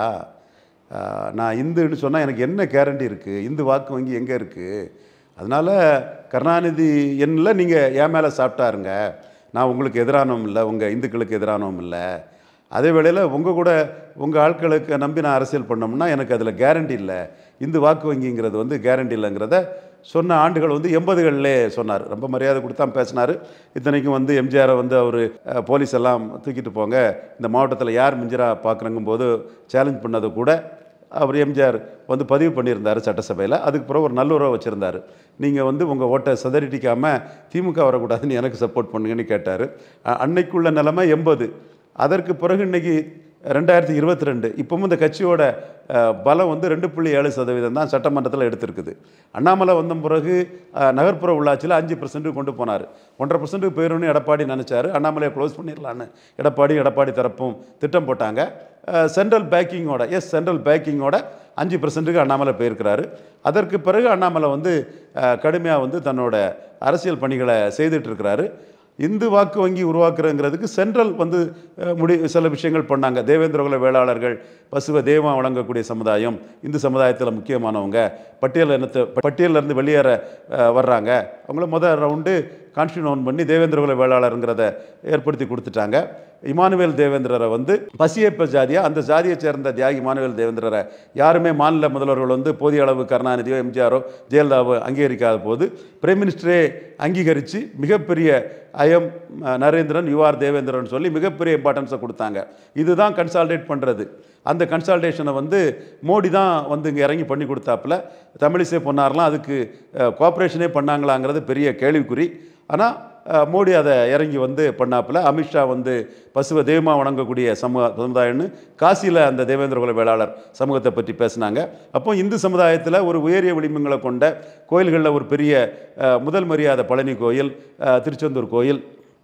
அஹ், நான் இந்துன்னு சொன்னால் எனக்கு என்ன கேரண்டி இருக்குது இந்து வாக்கு வங்கி எங்கே இருக்குது அதனால் கருணாநிதி எண்ணில் நீங்கள் என் மேலே சாப்பிட்டாருங்க நான் உங்களுக்கு எதிரானவும் இல்லை உங்கள் இந்துக்களுக்கு எதிரானவும் இல்லை அதே வேளையில் உங்கள் கூட உங்கள் ஆட்களுக்கு நம்பி நான் அரசியல் பண்ணோம்னா எனக்கு அதில் கேரண்டி இல்லை இந்து வாக்கு வங்கிங்கிறது வந்து கேரண்டி இல்லைங்கிறத சொன்ன ஆண்டுகள் வந்து எண்பதுகளிலே சொன்னார் ரொம்ப மரியாதை கொடுத்தா பேசினார் இத்தனைக்கும் வந்து எம்ஜிஆரை வந்து அவர் போலீஸ் எல்லாம் தூக்கிட்டு போங்க இந்த மாவட்டத்தில் யார் மிஞ்சிரா பார்க்குறங்கும் போது சேலஞ்ச் பண்ணது கூட அவர் எம்ஜிஆர் வந்து பதிவு பண்ணியிருந்தார் சட்டசபையில் அதுக்கு பிறகு ஒரு நல்லுறவை வச்சுருந்தார் நீங்கள் வந்து உங்கள் ஓட்டை சதறிட்டிக்காமல் திமுக வரக்கூடாதுன்னு எனக்கு சப்போர்ட் பண்ணுங்கன்னு கேட்டார் அ- அன்னைக்குள்ள நிலைமை எண்பது அதற்கு பிறகு இன்னைக்கு ரெண்டாயிரத்தி இருபத்தி ரெண்டு இப்பவும் இந்த கட்சியோட அஹ், பலம் வந்து ரெண்டு புள்ளி ஏழு சதவீதம் தான் சட்டமன்றத்தில் எடுத்திருக்குது அண்ணாமலை வந்த பிறகு அஹ், நகர்ப்புற உள்ளாட்சியில் அஞ்சு பர்சன்ட் கொண்டு போனார் ஒன்றரை பர்சன்ட் போயிடும்னு எடப்பாடி நினச்சாரு அண்ணாமலையை க்ளோஸ் பண்ணிடலான்னு எடப்பாடி எடப்பாடி தரப்பும் திட்டம் போட்டாங்க சென்ட்ரல் பேக்கிங்கோட எஸ் சென்ட்ரல் பேக்கிங்கோட அஞ்சு பர்சன்ட்டுக்கு அண்ணாமலை போயிருக்கிறாரு அதற்கு பிறகு அண்ணாமலை வந்து கடுமையாக வந்து தன்னோட அரசியல் பணிகளை செய்துட்டு இருக்கிறாரு இந்து வாக்கு வங்கி உருவாக்குறங்கிறதுக்கு சென்ட்ரல் வந்து அஹ், முடி சில விஷயங்கள் பண்ணாங்க தேவேந்திரகுல வேளாளர்கள் பசுவை தெய்வம் வழங்கக்கூடிய சமுதாயம் இந்து சமுதாயத்தில் முக்கியமானவங்க பட்டியல் இனத்தை பட்டியலிருந்து வெளியேற அஹ், வர்றாங்க அவங்கள முதல் ரவுண்டு கான்ஸ்டியூன் பண்ணி தேவேந்திரகுல வேளாளருங்கிறத ஏற்படுத்தி கொடுத்துட்டாங்க இமானுவேல் தேவேந்திரரை வந்து பசியப்ப ஜாதியா அந்த ஜாதியை சேர்ந்த தியாகி இமானுவேல் தேவேந்திரரை யாருமே மாநில முதல்வர்கள் வந்து போதிய அளவு கருணாநிதியோ எம்ஜிஆரோ ஜெயலலிதாவோ அங்கீகரிக்காத போது பிரைம் மினிஸ்டரே அங்கீகரித்து மிகப்பெரிய ஐஎம் நரேந்திரன் யூஆர் தேவேந்திரன் சொல்லி மிகப்பெரிய இம்பார்ட்டன்ஸை கொடுத்தாங்க இதுதான் கன்சால்டேட் பண்ணுறது அந்த கன்சால்டேஷனை வந்து மோடி தான் வந்து இங்கே இறங்கி பண்ணி கொடுத்தாப்புல தமிழிசை பொன்னார்லாம் அதுக்கு கோஆப்ரேஷனே பண்ணாங்களாங்கிறது பெரிய கேள்விக்குறி ஆனால் மோடி அதை இறங்கி வந்து பண்ணாப்புல அமித்ஷா வந்து பசுவை தெய்வமாக வணங்கக்கூடிய சமூக சமுதாயம்னு காசியில் அந்த தேவேந்திரகுல வேளாளர் சமூகத்தை பற்றி பேசினாங்க அப்போ இந்து சமுதாயத்தில் ஒரு உயரிய விளிம்புகளை கொண்ட கோயில்களில் ஒரு பெரிய அஹ், முதல் மரியாதை பழனி கோயில் அஹ், திருச்செந்தூர் கோயில்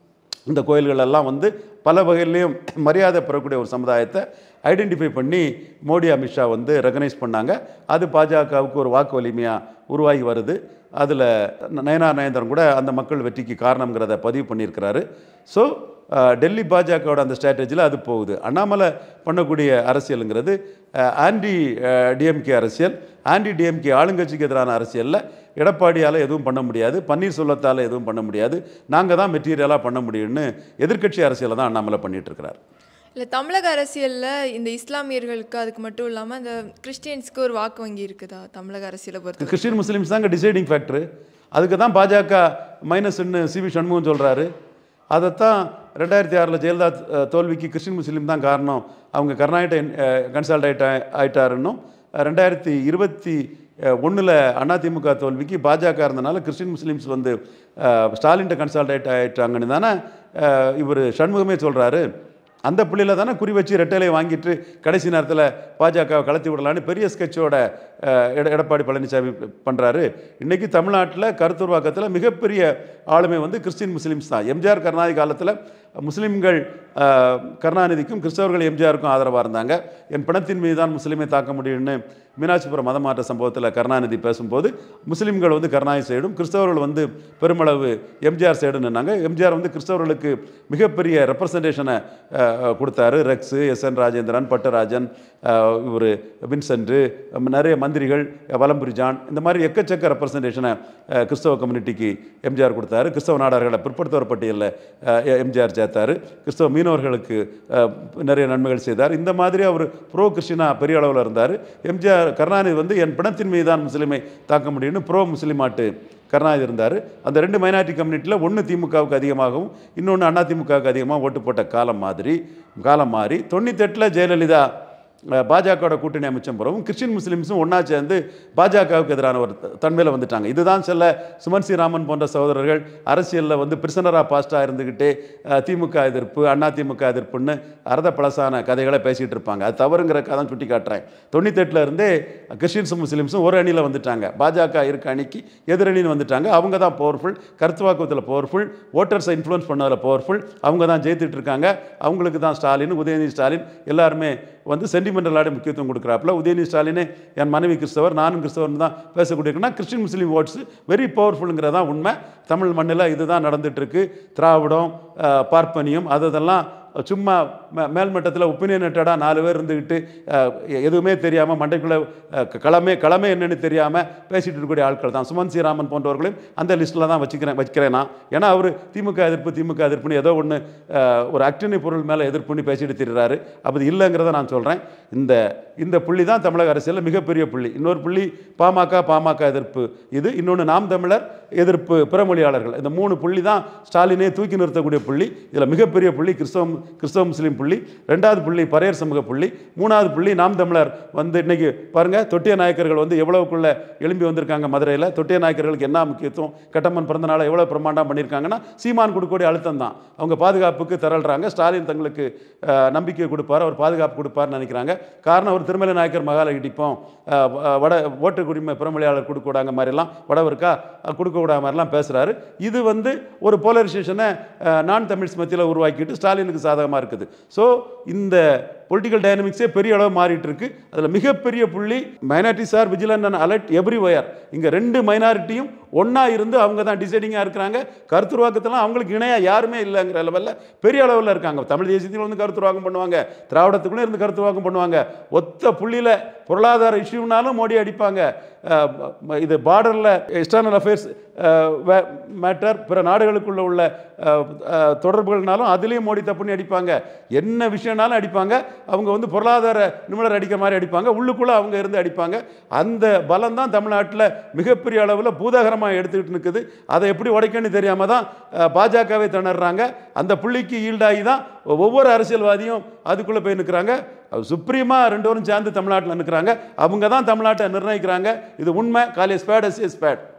இந்த கோயில்கள் எல்லாம் வந்து பல வகையிலையும் மரியாதை பெறக்கூடிய ஒரு சமுதாயத்தை ஐடென்டிஃபை பண்ணி மோடி அமித்ஷா வந்து ரெகனைஸ் பண்ணாங்க அது பாஜகவுக்கு ஒரு வாக்கு வலிமையாக உருவாகி வருது அதில் நயனா நயந்திரன் கூட அந்த மக்கள் வெற்றிக்கு காரணங்கிறத பதிவு பண்ணியிருக்கிறாரு ஸோ டெல்லி பாஜகவோட அந்த ஸ்ட்ராட்டஜியில் அது போகுது அண்ணாமலை பண்ணக்கூடிய அரசியலுங்கிறது ஆன்டி டிஎம்கே அரசியல் ஆன்டி டிஎம்கே ஆளுங்கட்சிக்கு எதிரான அரசியலில் எடப்பாடியால் எதுவும் பண்ண முடியாது பன்னீர்செல்வத்தால் எதுவும் பண்ண முடியாது நாங்கள் தான் மெட்டீரியலாக பண்ண முடியும்னு எதிர்க்கட்சி அரசியலை தான் அண்ணாமலை பண்ணிட்டு இருக்கிறார் இல்லை தமிழக அரசியலில் இந்த இஸ்லாமியர்களுக்கு அதுக்கு மட்டும் இல்லாமல் இந்த கிறிஸ்டியன்ஸ்க்கு ஒரு வாக்கு வங்கி இருக்குதா தமிழக அரசியலை பொறுத்து கிறிஸ்டின் முஸ்லீம்ஸ் தாங்க டிசைடிங் ஃபேக்டர் அதுக்கு தான் பாஜக மைனஸ்ன்னு சிவி சண்முகம் சொல்கிறாரு அதைத்தான் ரெண்டாயிரத்தி ஆறில் ஜெயலலிதா அஹ், தோல்விக்கு கிறிஸ்டின் முஸ்லீம் தான் காரணம் அவங்க கர்நாடக கன்சல்டேட் ஆயிட்டாருன்னும் ரெண்டாயிரத்தி இருபத்தி ஒன்றில் அதிமுக தோல்விக்கு பாஜக இருந்தனால கிறிஸ்டின் முஸ்லீம்ஸ் வந்து அஹ், ஸ்டாலின்ட்ட கன்சல்டேட் ஆயிட்டாங்கன்னு தானே இவர் சண்முகமே சொல்கிறாரு அந்த புள்ளியில தானே குறி வச்சு ரெட்டையிலை வாங்கிட்டு கடைசி நேரத்தில் பாஜகவை கலத்தி விடலான்னு பெரிய ஸ்கெட்சோட அஹ், எட எடப்பாடி பழனிசாமி பண்ணுறாரு இன்றைக்கி தமிழ்நாட்டில் கருத்துருவாக்கத்தில் மிகப்பெரிய ஆளுமை வந்து கிறிஸ்டின் முஸ்லீம்ஸ் தான் எம்ஜிஆர் கருணாநிதி காலத்தில் முஸ்லீம்கள் அஹ், கருணாநிதிக்கும் கிறிஸ்தவர்கள் எம்ஜிஆருக்கும் ஆதரவாக இருந்தாங்க என் பிணத்தின் மீது தான் முஸ்லீமை தாக்க முடியும்னு மீனாட்சிபுரம் மதமாற்ற சம்பவத்தில் கருணாநிதி பேசும்போது முஸ்லீம்கள் வந்து கருணாநிதி சைடும் கிறிஸ்தவர்கள் வந்து பெருமளவு எம்ஜிஆர் சைடுன்னாங்க எம்ஜிஆர் வந்து கிறிஸ்தவர்களுக்கு மிகப்பெரிய ரெப்ரசன்டேஷனை கொடுத்தாரு Rex S N Rajendran Pattarajan இவர் வின்சென்ட்டு நிறைய மந்திரிகள் வலம்புரி ஜான் இந்த மாதிரி எக்கச்சக்க ரெப்ரசன்டேஷனை கிறிஸ்தவ கம்யூனிட்டிக்கு எம்ஜிஆர் கொடுத்தாரு கிறிஸ்தவ நாடார்களை பிற்படுத்தவர் பட்டியலில் எம்ஜிஆர் சேர்த்தாரு கிறிஸ்தவ மீனவர்களுக்கு அஹ், நிறைய நன்மைகள் செய்தார் இந்த மாதிரி அவர் ப்ரோ கிறிஸ்டினா பெரிய அளவில் இருந்தார் எம்ஜிஆர் கருணாநிதி வந்து என் பிணத்தின் மீது தான் முஸ்லீமை தாக்க முடியும்னு ப்ரோ முஸ்லீமாட்டு கருணாநிதி இருந்தார் அந்த ரெண்டு மைனாரிட்டி கம்யூனிட்டியில் ஒன்று திமுகவுக்கு அதிகமாகவும் இன்னொன்று அண்ணா திமுகவுக்கு அதிகமாக ஓட்டு போட்ட காலம் மாதிரி காலம் மாறி தொண்ணூத்தெட்டில் ஜெயலலிதா அஹ், பாஜகவோட கூட்டணி அமைச்சம் பிறகும் கிறிஸ்டின் முஸ்லீம்ஸும் ஒன்றா சேர்ந்து பாஜகவுக்கு எதிரான ஒரு த- தன்மையில் வந்துட்டாங்க இதுதான் செல்ல சுமன் ஸ்ரீராமன் போன்ற சகோதரர்கள் அரசியலில் வந்து பிரிசனராக பாஸ்டாக இருந்துக்கிட்டே அஹ், திமுக எதிர்ப்பு அண்ணா திமுக எதிர்ப்புன்னு அர்த்த பழசான கதைகளை பேசிகிட்டு இருப்பாங்க அது தவறுங்கிறக்காக தான் சுட்டி காட்டுறேன் தொண்ணூத்தெட்டில் இருந்தே கிறிஸ்டின்ஸும் முஸ்லீம்ஸும் ஒரு அணியில் வந்துட்டாங்க பாஜக இருக்க அணிக்கு எதிரணின்னு வந்துட்டாங்க அவங்க தான் பவர்ஃபுல் கருத்துவாக்கத்தில் பவர்ஃபுல் ஓட்டர்ஸை இன்ஃப்ளூயன்ஸ் பண்ணதில் பவர்ஃபுல் அவங்க தான் ஜெயித்துட்டு இருக்காங்க அவங்களுக்கு தான் ஸ்டாலின் உதயநிதி ஸ்டாலின் எல்லாருமே வந்து சென்டிமெண்டலாட முக்கியத்துவம் கொடுக்குறாப்புல உதயநிதி ஸ்டாலினே என் மனைவி கிறிஸ்தவர் நானும் கிறிஸ்தவர்னு தான் பேசக்கூடியனா கிறிஸ்டின் முஸ்லீம் ஓட்ஸ் வெரி பவர்ஃபுல்ங்கிறதான் உண்மை தமிழ் மண்ணில் இதுதான் நடந்துட்டு இருக்கு திராவிடம் அஹ், பார்ப்பனியம் அது இதெல்லாம் சும்மா மே- மேல்மட்டத்தில் ஒப்பீனியனேட்டடாக நாலு பேர் இருந்துக்கிட்டு அஹ், எ- எதுவுமே தெரியாமல் மண்டைக்குள்ளே அஹ், க- களமே களமே என்னன்னு தெரியாமல் பேசிட்டு இருக்கக்கூடிய ஆட்கள் தான் சுமன் ஸ்ரீராமன் போன்றவர்களையும் அந்த லிஸ்ட்டில் தான் வச்சுக்கிறேன் வச்சுக்கிறேன் நான் ஏன்னா அவர் திமுக எதிர்ப்பு திமுக எதிர்ப்புன்னு ஏதோ ஒன்று ஒரு அக்டினி பொருள் மேலே எதிர்ப்புன்னு பேசிட்டு திரிறாரு அப்படி இல்லைங்கிறத நான் சொல்கிறேன் இந்த இந்த புள்ளி தான் தமிழக அரசியலில் மிகப்பெரிய புள்ளி இன்னொரு புள்ளி பாமக பாமக எதிர்ப்பு இது இன்னொன்று நாம் தமிழர் எதிர்ப்பு பிறமொழியாளர்கள் இந்த மூணு புள்ளி தான் ஸ்டாலினே தூக்கி நிறுத்தக்கூடிய புள்ளி இதில் மிகப்பெரிய புள்ளி கிறிஸ்தவம் கிறிஸ்தவ முஸ்லீம் புள்ளி ரெண்டாவது புள்ளி பரையர் சமூக புள்ளி மூணாவது புள்ளி நாம் தமிழர் வந்து இன்னைக்கு பாருங்க தொட்டிய நாயக்கர்கள் வந்து எவ்வளவுக்குள்ள எழும்பி வந்திருக்காங்க மதுரையில் தொட்டிய நாயக்கர்களுக்கு என்ன முக்கியத்துவம் கட்டம்மன் பிறந்த நாளை எவ்வளோ பிரம்மாண்டம் பண்ணியிருக்காங்கன்னா சீமான் கொடுக்கக்கூடிய அழுத்தம் தான் அவங்க பாதுகாப்புக்கு திரள்றாங்க ஸ்டாலின் தங்களுக்கு அஹ், நம்பிக்கை கொடுப்பார் அவர் பாதுகாப்பு கொடுப்பார்னு நினைக்கிறாங்க காரணம் அவர் திருமலை நாயக்கர் மகாலை இடிப்போம் அஹ், வ- வட ஓட்டு குடிமை பிறமொழியாளர் கொடுக்க விடாங்க மாதிரிலாம் வடவருக்கா அஹ், கொடுக்க விடாத மாதிரிலாம் பேசுகிறாரு இது வந்து ஒரு போலரைசேஷனை நான் தமிழ்ஸ் மத்தியில் உருவாக்கிட்டு ஸ்டாலினுக்கு சாதகமாக இருக்குது ஸோ இந்த பொலிட்டிக்கல் டைனமிக்ஸே பெரிய அளவு மாறிட்டு இருக்கு அதில் மிகப்பெரிய புள்ளி minorities are vigilant and alert everywhere இங்கே ரெண்டு மைனாரிட்டியும் ஒன்றா இருந்து அவங்க தான் டிசைடிங்காக இருக்கிறாங்க கருத்துருவாக்கத்தெல்லாம் அவங்களுக்கு இணையாக யாருமே இல்லைங்கிற லெவலில் பெரிய அளவில் இருக்காங்க தமிழ் தேசியத்தில் வந்து கருத்துருவாக்கம் பண்ணுவாங்க திராவிடத்துக்குள்ளே இருந்து கருத்துருவாக்கம் பண்ணுவாங்க ஒத்த புள்ளியில் பொருளாதார இஷ்யூனாலும் மோடி அடிப்பாங்க அஹ், ம- இது பார்டரில் எக்ஸ்டர்னல் அஃபேர்ஸ் மேட்டர் பிற நாடுகளுக்குள்ள உள்ள அஹ், அஹ், தொடர்புகள்னாலும் அதுலேயும் மோடி தப்புன்னு அடிப்பாங்க என்ன விஷயம்னாலும் அடிப்பாங்க அவங்க வந்து பொருளாதார நிபுணர் அடிக்கிற மாதிரி அடிப்பாங்க உள்ளுக்குள்ளே அவங்க இருந்து அடிப்பாங்க அந்த பலம் தான் தமிழ்நாட்டில் மிகப்பெரிய அளவில் பூதாகரமாக எடுத்துக்கிட்டு நிற்குது அதை எப்படி உடைக்கணும்னு தெரியாமல் தான் அஹ், பாஜகவை திணறாங்க அந்த புள்ளிக்கு ஈல்டாகி தான் ஒவ்வொரு அரசியல்வாதியும் அதுக்குள்ளே போய் நிற்கிறாங்க சுப்ரீமாக ரெண்டு பேரும் சேர்ந்து தமிழ்நாட்டில் நிற்கிறாங்க அவங்க தான் தமிழ்நாட்டை நிர்ணயிக்கிறாங்க இது உண்மை college spade S S spade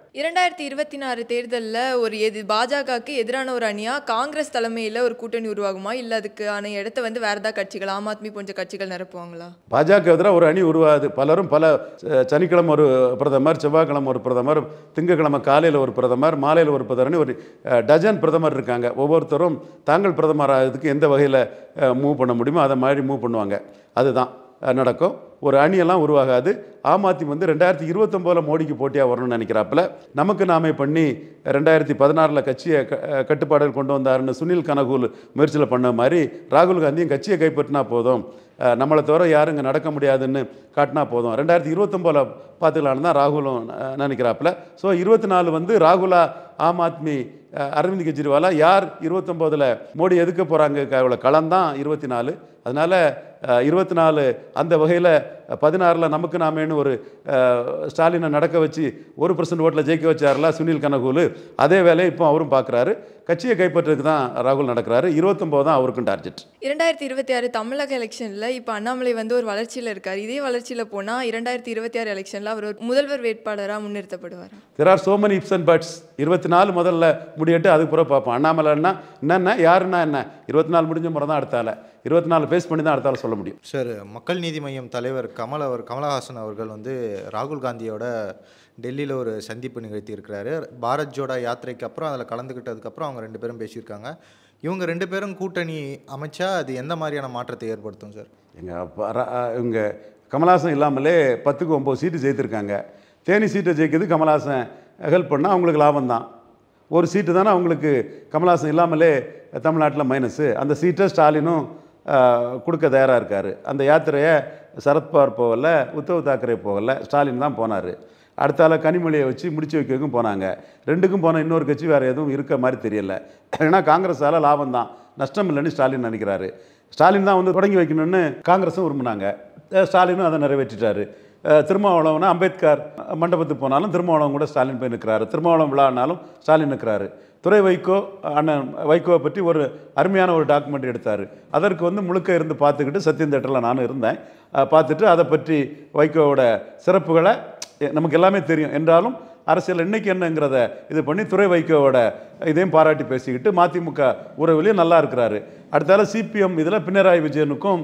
இரண்டாயிரத்தி இருபத்தி நாலு தேர்தலில் ஒரு எது பாஜகவுக்கு எதிரான ஒரு அணியாக காங்கிரஸ் தலைமையில் ஒரு கூட்டணி உருவாகுமா இல்லை அதுக்கான இடத்த வந்து வேறு ஏதாவது கட்சிகள் ஆம் ஆத்மி போன்ற கட்சிகள் நிரப்புவாங்களா பாஜக எதிராக ஒரு அணி உருவாகுது பலரும் பல அஹ், சனிக்கிழமை ஒரு பிரதமர் செவ்வாய்க்கிழமை ஒரு பிரதமர் திங்கட்கிழமை காலையில் ஒரு பிரதமர் மாலையில் ஒரு பிரதமர்னு ஒரு அஹ், டஜன் பிரதமர் இருக்காங்க ஒவ்வொருத்தரும் தாங்கள் பிரதமர் ஆகிறதுக்கு எந்த வகையில் மூவ் பண்ண முடியுமோ அதை மாதிரி மூவ் பண்ணுவாங்க அதுதான் அஹ், நடக்கும் ஒரு அணியெல்லாம் உருவாகாது ஆம் ஆத்மி வந்து ரெண்டாயிரத்தி இருபத்தொம்போதில் மோடிக்கு போட்டியாக வரணும்னு நினைக்கிறாப்புல நமக்கு நாமே பண்ணி ரெண்டாயிரத்தி பதினாறில் கட்சியை க- அஹ், கட்டுப்பாடுகள் கொண்டு வந்தாருன்னு சுனில் கனகூல் முயற்சியில் பண்ண மாதிரி ராகுல் காந்தியும் கட்சியை கைப்பற்றினா போதும் அஹ், நம்மளை தவிர யாரும் இங்கே நடக்க முடியாதுன்னு காட்டினா போதும் ரெண்டாயிரத்தி இருபத்தொம்போதில் பார்த்துக்கலான்னு தான் ராகுலும் அஹ், நினைக்கிறாப்புல ஸோ இருபத்தி நாலு வந்து ராகுலா ஆம் ஆத்மி அஹ், அரவிந்த் கெஜ்ரிவாலா யார் இருபத்தொம்போதில் மோடி எதுக்க போகிறாங்க அவ்வளோ களம் தான் இருபத்தி நாலு அதனால் இருபத்தி நாலு அந்த வகையில் பதினாறில் நமக்கு நாமேன்னு ஒரு அஹ், ஸ்டாலினை நடக்க வச்சு ஒரு பர்சன்ட் ஓட்டில் ஜெயிக்க வச்சார்ல சுனில் கனகூலு அதே வேலையை இப்போ அவரும் பார்க்குறாரு கட்சியை கைப்பற்றுறதுக்கு தான் ராகுல் நடக்கிறாரு இருபத்தொம்போது தான் அவருக்கும் டார்கெட் இரண்டாயிரத்தி இருபத்தி ஆறு தமிழக எலெக்ஷனில் இப்போ அண்ணாமலை வந்து ஒரு வளர்ச்சியில் இருக்கார் இதே வளர்ச்சியில் போனால் இரண்டாயிரத்தி இருபத்தி ஆறு எலெக்ஷனில் அவர் ஒரு முதல்வர் வேட்பாளராக முன்னிறுத்தப்படுவார் there are so many ifs and buts இருபத்தி நாலு முதல்ல முடியட்டு அதுக்கு பிறகு பார்ப்போம் அண்ணாமலைன்னா என்னென்ன யாருன்னா என்ன இருபத்தி நாலு முடிஞ்ச முறை தான் அடுத்தால இருபத்தி நாலு ஃபேஸ் பண்ணி தான் அடுத்தால சொல்ல முடியும் சார் மக்கள் நீதி மய்யம் தலைவர் கமல் அவர் கமலஹாசன் அவர்கள் வந்து ராகுல் காந்தியோட டெல்லியில் ஒரு சந்திப்பு நிகழ்த்தி இருக்கிறாரு பாரத் ஜோடா யாத்திரைக்கு அப்புறம் அதில் கலந்துக்கிட்டதுக்கப்புறம் அவங்க ரெண்டு பேரும் பேசியிருக்காங்க இவங்க ரெண்டு பேரும் கூட்டணி அமைச்சா அது எந்த மாதிரியான மாற்றத்தை ஏற்படுத்தும் சார் எங்கள் இவங்க கமல்ஹாசன் இல்லாமலே பத்துக்கு ஒம்பது சீட்டு ஜெயித்திருக்காங்க தேனி சீட்டை ஜெயிக்கிறது கமல்ஹாசன் ஹெல்ப் பண்ணால் அவங்களுக்கு லாபம் தான் ஒரு சீட்டு தானே அவங்களுக்கு கமல்ஹாசன் இல்லாமலே தமிழ்நாட்டில் மைனஸு அந்த சீட்டை ஸ்டாலினும் ஆஹ், கொடுக்க தயாராக இருக்கார் அந்த யாத்திரையை சரத்பவார் போகல உத்தவ் தாக்கரே போகல ஸ்டாலின் தான் போனார் அடுத்தால கனிமொழியை வச்சு முடிச்சு வைக்கிறதுக்கும் போனாங்க ரெண்டுக்கும் போன இன்னொரு கட்சி வேறு எதுவும் இருக்க மாதிரி தெரியல ஏன்னா காங்கிரஸால் லாபம் தான் நஷ்டம் இல்லைன்னு ஸ்டாலின் நினைக்கிறாரு ஸ்டாலின் தான் வந்து தொடங்கி வைக்கணும்னு காங்கிரஸும் விரும்பினாங்க அஹ் ஸ்டாலினும் அதை நிறைவேற்றிட்டாரு அஹ் திருமாவளவனா அம்பேத்கர் மண்டபத்துக்கு போனாலும் திருமாவளவன் கூட ஸ்டாலின் போய் நிற்கிறாரு திருமாவளவன் விழானாலும் ஸ்டாலின் நிற்கிறாரு துறை வைகோ அண்ணன் வைகோவை பற்றி ஒரு அருமையான ஒரு டாக்குமெண்ட் எடுத்தார் அதற்கு வந்து முழுக்க இருந்து பார்த்துக்கிட்டு சத்தியம் தேட்டரில் நானும் இருந்தேன் அஹ் பார்த்துட்டு அதை பற்றி வைகோவோட சிறப்புகளை எ- நமக்கு எல்லாமே தெரியும் என்றாலும் அரசியல் இன்னைக்கு என்னங்கிறத இது பண்ணி துறை வைகோவோட இதையும் பாராட்டி பேசிக்கிட்டு மதிமுக உறவுலையும் நல்லா இருக்கிறாரு அடுத்தால சிபிஎம் இதில் பினராயி விஜயனுக்கும்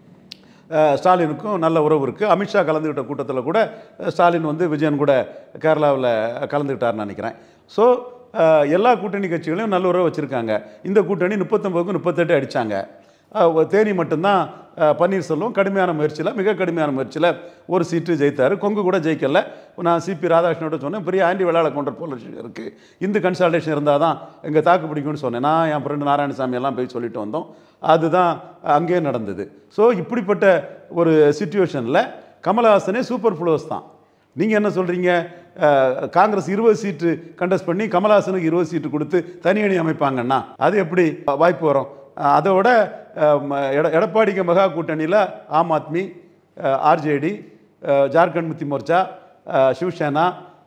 அஹ், ஸ்டாலினுக்கும் நல்ல உறவு இருக்குது அமித்ஷா கலந்துக்கிட்ட கூட்டத்தில் கூட அஹ், ஸ்டாலின் வந்து விஜயன் கூட கேரளாவில் கலந்துக்கிட்டாருன்னு நினைக்கிறேன் ஸோ எல்லா கூட்டணி கட்சிகளையும் நல்ல உறவு வச்சுருக்காங்க இந்த கூட்டணி முப்பத்தொம்பதுக்கு முப்பத்தெட்டு அடித்தாங்க தேனி மட்டும்தான் அஹ், பன்னீர்செல்வம் கடுமையான முயற்சியில் மிக கடுமையான முயற்சியில் ஒரு சீட்டு ஜெயித்தார் கொங்கு கூட ஜெயிக்கல நான் சிபி ராதாகிருஷ்ணனோட சொன்னேன் பெரிய ஆண்டி விளையாட கவுண்டர் போல இருக்குது இந்த கன்சல்டேஷன் இருந்தால் தான் எங்கள் தாக்கு பிடிக்கும்னு சொன்னேன் நான் என் ஃப்ரெண்டு நாராயணசாமி எல்லாம் போய் சொல்லிட்டு வந்தோம் அதுதான் அங்கேயே நடந்தது ஸோ இப்படிப்பட்ட ஒரு சுச்சுவேஷனில் கமலஹாசனே சூப்பர் ஃப்ளோஸ் தான் நீங்கள் என்ன சொல்கிறீங்க காங்கிரஸ் இருபது சீட்டு கண்டெஸ்ட் பண்ணி கமலஹாசனுக்கு இருபது சீட்டு கொடுத்து தனி அணி அமைப்பாங்கன்னா அது எப்படி வாய்ப்பு வரும் அஹ் அதோட அஹ், ம- எட எடப்பாடிக்கு மெகா கூட்டணியில் ஆம் ஆத்மி ஆர்ஜேடி ஜார்க்கண்ட் முக்தி மோர்ச்சா அஹ், சிவசேனா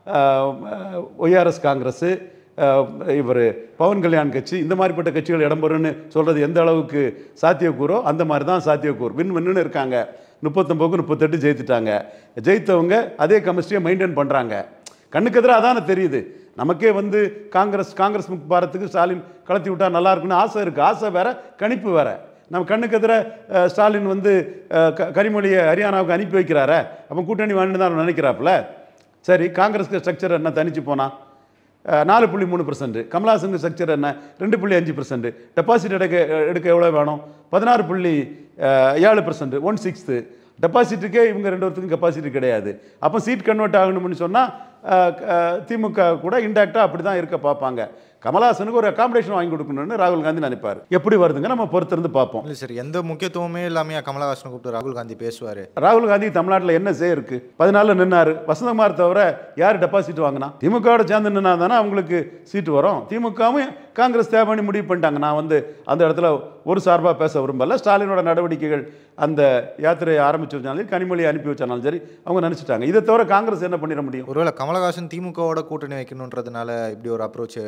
ஒய்ஆர்எஸ் காங்கிரஸு இவர் பவன் கல்யாண் கட்சி இந்த மாதிரிப்பட்ட கட்சிகள் இடம்பெறும்னு சொல்கிறது எந்த அளவுக்கு சாத்தியக்கூறோ அந்த மாதிரி தான் சாத்தியக்கூறு வின் வின்னு இருக்காங்க முப்பத்தொம்போக்கு முப்பத்தெட்டு ஜெயித்துட்டாங்க ஜெயித்தவங்க அதே கெமிஸ்ட்ரியை மெயின்டைன் பண்ணுறாங்க கண்ணுக்கு எதிராக அதானே தெரியுது நமக்கே வந்து காங்கிரஸ் காங்கிரஸ் முக் பாரத்துக்கு ஸ்டாலின் கலத்தி விட்டா நல்லா இருக்குன்னு ஆசை இருக்குது ஆசை வேற கணிப்பு வேற நம்ம கண்ணுக்கு எதிர அஹ், ஸ்டாலின் வந்து அஹ், க- கனிமொழியை ஹரியானாவுக்கு அனுப்பி வைக்கிறாரே அப்போ கூட்டணி வேணும்னு தான் நினைக்கிறாப்புல சரி காங்கிரஸ்க்கு ஸ்ட்ரக்சர் என்ன தனிச்சு போனா அஹ், நாலு புள்ளி மூணு பர்சன்ட் கமலாசனுக்கு ஸ்ட்ரக்சர் என்ன ரெண்டு புள்ளி அஞ்சு பர்சன்ட் டெபாசிட் எடுக்க எடுக்க எவ்வளோ வேணும் பதினாறு புள்ளி அஹ், ஏழு பர்சன்ட் ஒன் சிக்ஸ்த்து டெபாசிட்டுக்கே இவங்க ரெண்டு பேர்த்துக்கும் கெப்பாசிட்டி கிடையாது அப்போ சீட் கன்வெர்ட் ஆகணும்னு சொன்னால் திமுக கூட இன்டாக்டாக அப்படி தான் இருக்க பார்ப்பாங்க கமலஹாசனுக்கு ஒரு அகாமடேஷன் வாங்கி கொடுக்கணும்னு ராகுல் காந்தி நினைப்பார் எப்படி வருதுங்க நம்ம பொறுத்திருந்து பார்ப்போம் இல்லை சார் எந்த முக்கியத்துவமே இல்லாமையா கமலஹாசனை கூப்பிட்டு ராகுல் காந்தி பேசுவார் ராகுல் காந்தி தமிழ்நாட்டில் என்ன செய்ய இருக்கு பதினாலில் நின்னாரு வசந்தகுமார் தவிர யார் டெபாசிட் வாங்கினா திமுகவோட சேர்ந்து நின்னா தானே அவங்களுக்கு சீட்டு வரும் திமுகவும் காங்கிரஸ் தேவைன்னு முடிவு பண்ணிட்டாங்க நான் வந்து அந்த இடத்துல ஒரு சார்பாக பேச விரும்பல ஸ்டாலினோட நடவடிக்கைகள் அந்த யாத்திரையை ஆரம்பிச்சு வச்சாலும் கனிமொழி அனுப்பி வச்சாலும் சரி அவங்க நினச்சிட்டாங்க இதை தவிர காங்கிரஸ் என்ன பண்ணிட முடியும் ஒருவேளை கமலஹாசன் திமுகவோட கூட்டணி வைக்கணுன்றதுனால இப்படி ஒரு அப்ரோச் ஏற்பட்டு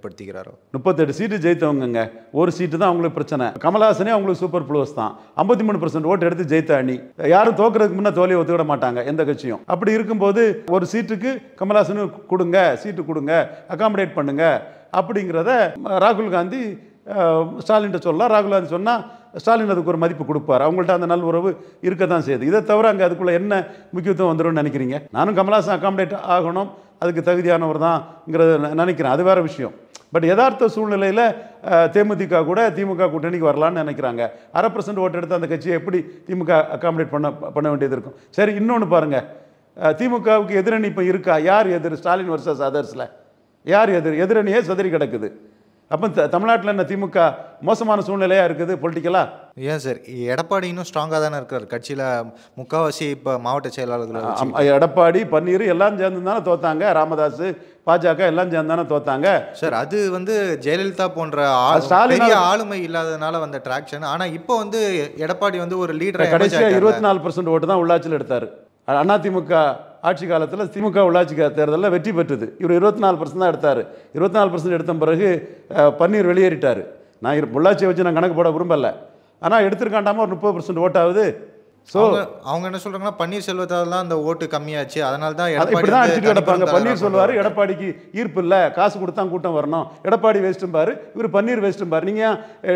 ஏற்படுத்திக்கிறாரோ முப்பத்தெட்டு சீட்டு ஜெயித்தவங்கங்க ஒரு சீட்டு தான் அவங்களுக்கு பிரச்சனை கமல்ஹாசனே அவங்களுக்கு சூப்பர் ப்ளூஸ் தான் ஐம்பத்தி மூணு பர்சன்ட் ஓட்டு எடுத்து ஜெயித்த அணி யாரும் தோக்குறதுக்கு முன்னே தோல்வியை ஒத்துக்கிட மாட்டாங்க எந்த கட்சியும் அப்படி இருக்கும்போது ஒரு சீட்டுக்கு கமல்ஹாசனுக்கு கொடுங்க சீட்டு கொடுங்க அகாமடேட் பண்ணுங்க அப்படிங்கிறத ராகுல் காந்தி அஹ், ஸ்டாலின்கிட்ட சொல்லலாம் ராகுல் காந்தி சொன்னால் ஸ்டாலின் அதுக்கு ஒரு மதிப்பு கொடுப்பார் அவங்கள்ட்ட அந்த நல்லுறவு இருக்க தான் செய்யுது இதை தவிர அங்கே அதுக்குள்ளே என்ன முக்கியத்துவம் வந்துரும்னு நினைக்கிறீங்க நானும் கமல்ஹாசன் அகாமடேட் ஆகணும் அதுக்கு தகுதியானவர் தான்ங்கிறத நெ- நினைக்கிறேன் அது வேற விஷயம் பட் யதார்த்த சூழ்நிலையில் தேமுதிக கூட திமுக கூட்டணிக்கு வரலான்னு நினைக்கிறாங்க அரை பர்சன்ட் ஓட்டு எடுத்து அந்த கட்சியை எப்படி திமுக அகாமடேட் பண்ண பண்ண வேண்டியது இருக்கும் சரி இன்னொன்று பாருங்கள் திமுகவுக்கு எதிரணி இப்போ இருக்கா யார் எதிர் ஸ்டாலின் வர்சஸ் அதர்ஸில் யார் எதிர் எதிரணியே சிதறி கிடக்குது அப்போ தமிழ்நாட்டில் என்ன திமுக மோசமான சூழ்நிலையாக இருக்குது பொலிட்டிக்கலாக ஏன் சார் எடப்பாடி இன்னும் ஸ்ட்ராங்காக தானே இருக்கார் கட்சியில் முக்காவாசி இப்போ மாவட்ட செயலாளர்கள் வச்சு ஆம், எடப்பாடி பன்னீர் எல்லாம் சேர்ந்து தானே தோத்தாங்க ராமதாஸ் பாஜக எல்லாம் சேர்ந்து தானே தோத்தாங்க சார் அது வந்து ஜெயலலிதா போன்ற ஆ- அது ஸ்டாலினால- பெரிய ஆளுமை இல்லாதனால வந்த ட்ராக்ஷன் ஆனா இப்போ வந்து எடப்பாடி வந்து ஒரு லீடர் கடைசியாக இருபத்தி நாலு பர்சன்ட் ஓட்டு தான் உள்ளாட்சியில் எடுத்தார் அதிமுக ஆட்சி காலத்தில் திமுக உள்ளாட்சி கா- தேர்தலில் வெற்றி பெற்றது இவர் இருபத்தி நாலு பர்சன்ட் தான் எடுத்தார் இருபத்தி நாலு பர்சன்ட் எடுத்த பிறகு அஹ், பன்னீர் வெளியேறிட்டார் நான் இரு- உள்ளாட்சியை வச்சு நான் கணக்கு போட விரும்பல ஆனால் எடுத்திருக்காண்டாம ஒரு முப்பது பர்சன்ட் ஓட்டாகுது ஸோ அவங்க அவங்க என்ன சொல்றாங்கன்னா பன்னீர்செல்வத்தால் தான் அந்த ஓட்டு கம்மியாச்சு அதனால தான் அது இப்படி தான் அடிச்சுட்டு கிடப்பாங்க தனி பன்னீர் பெருந்தலைவரா சொல்லுவார் கொண்டு எடப்பாடிக்கு ஈர்ப்பு இல்லை காசு கொடுத்தா கூட்டம் வரணும் எடப்பாடி வேஸ்ட்டும்பாரு இவர் பன்னீர் வேஸ்ட்டும்பார் நீங்கள்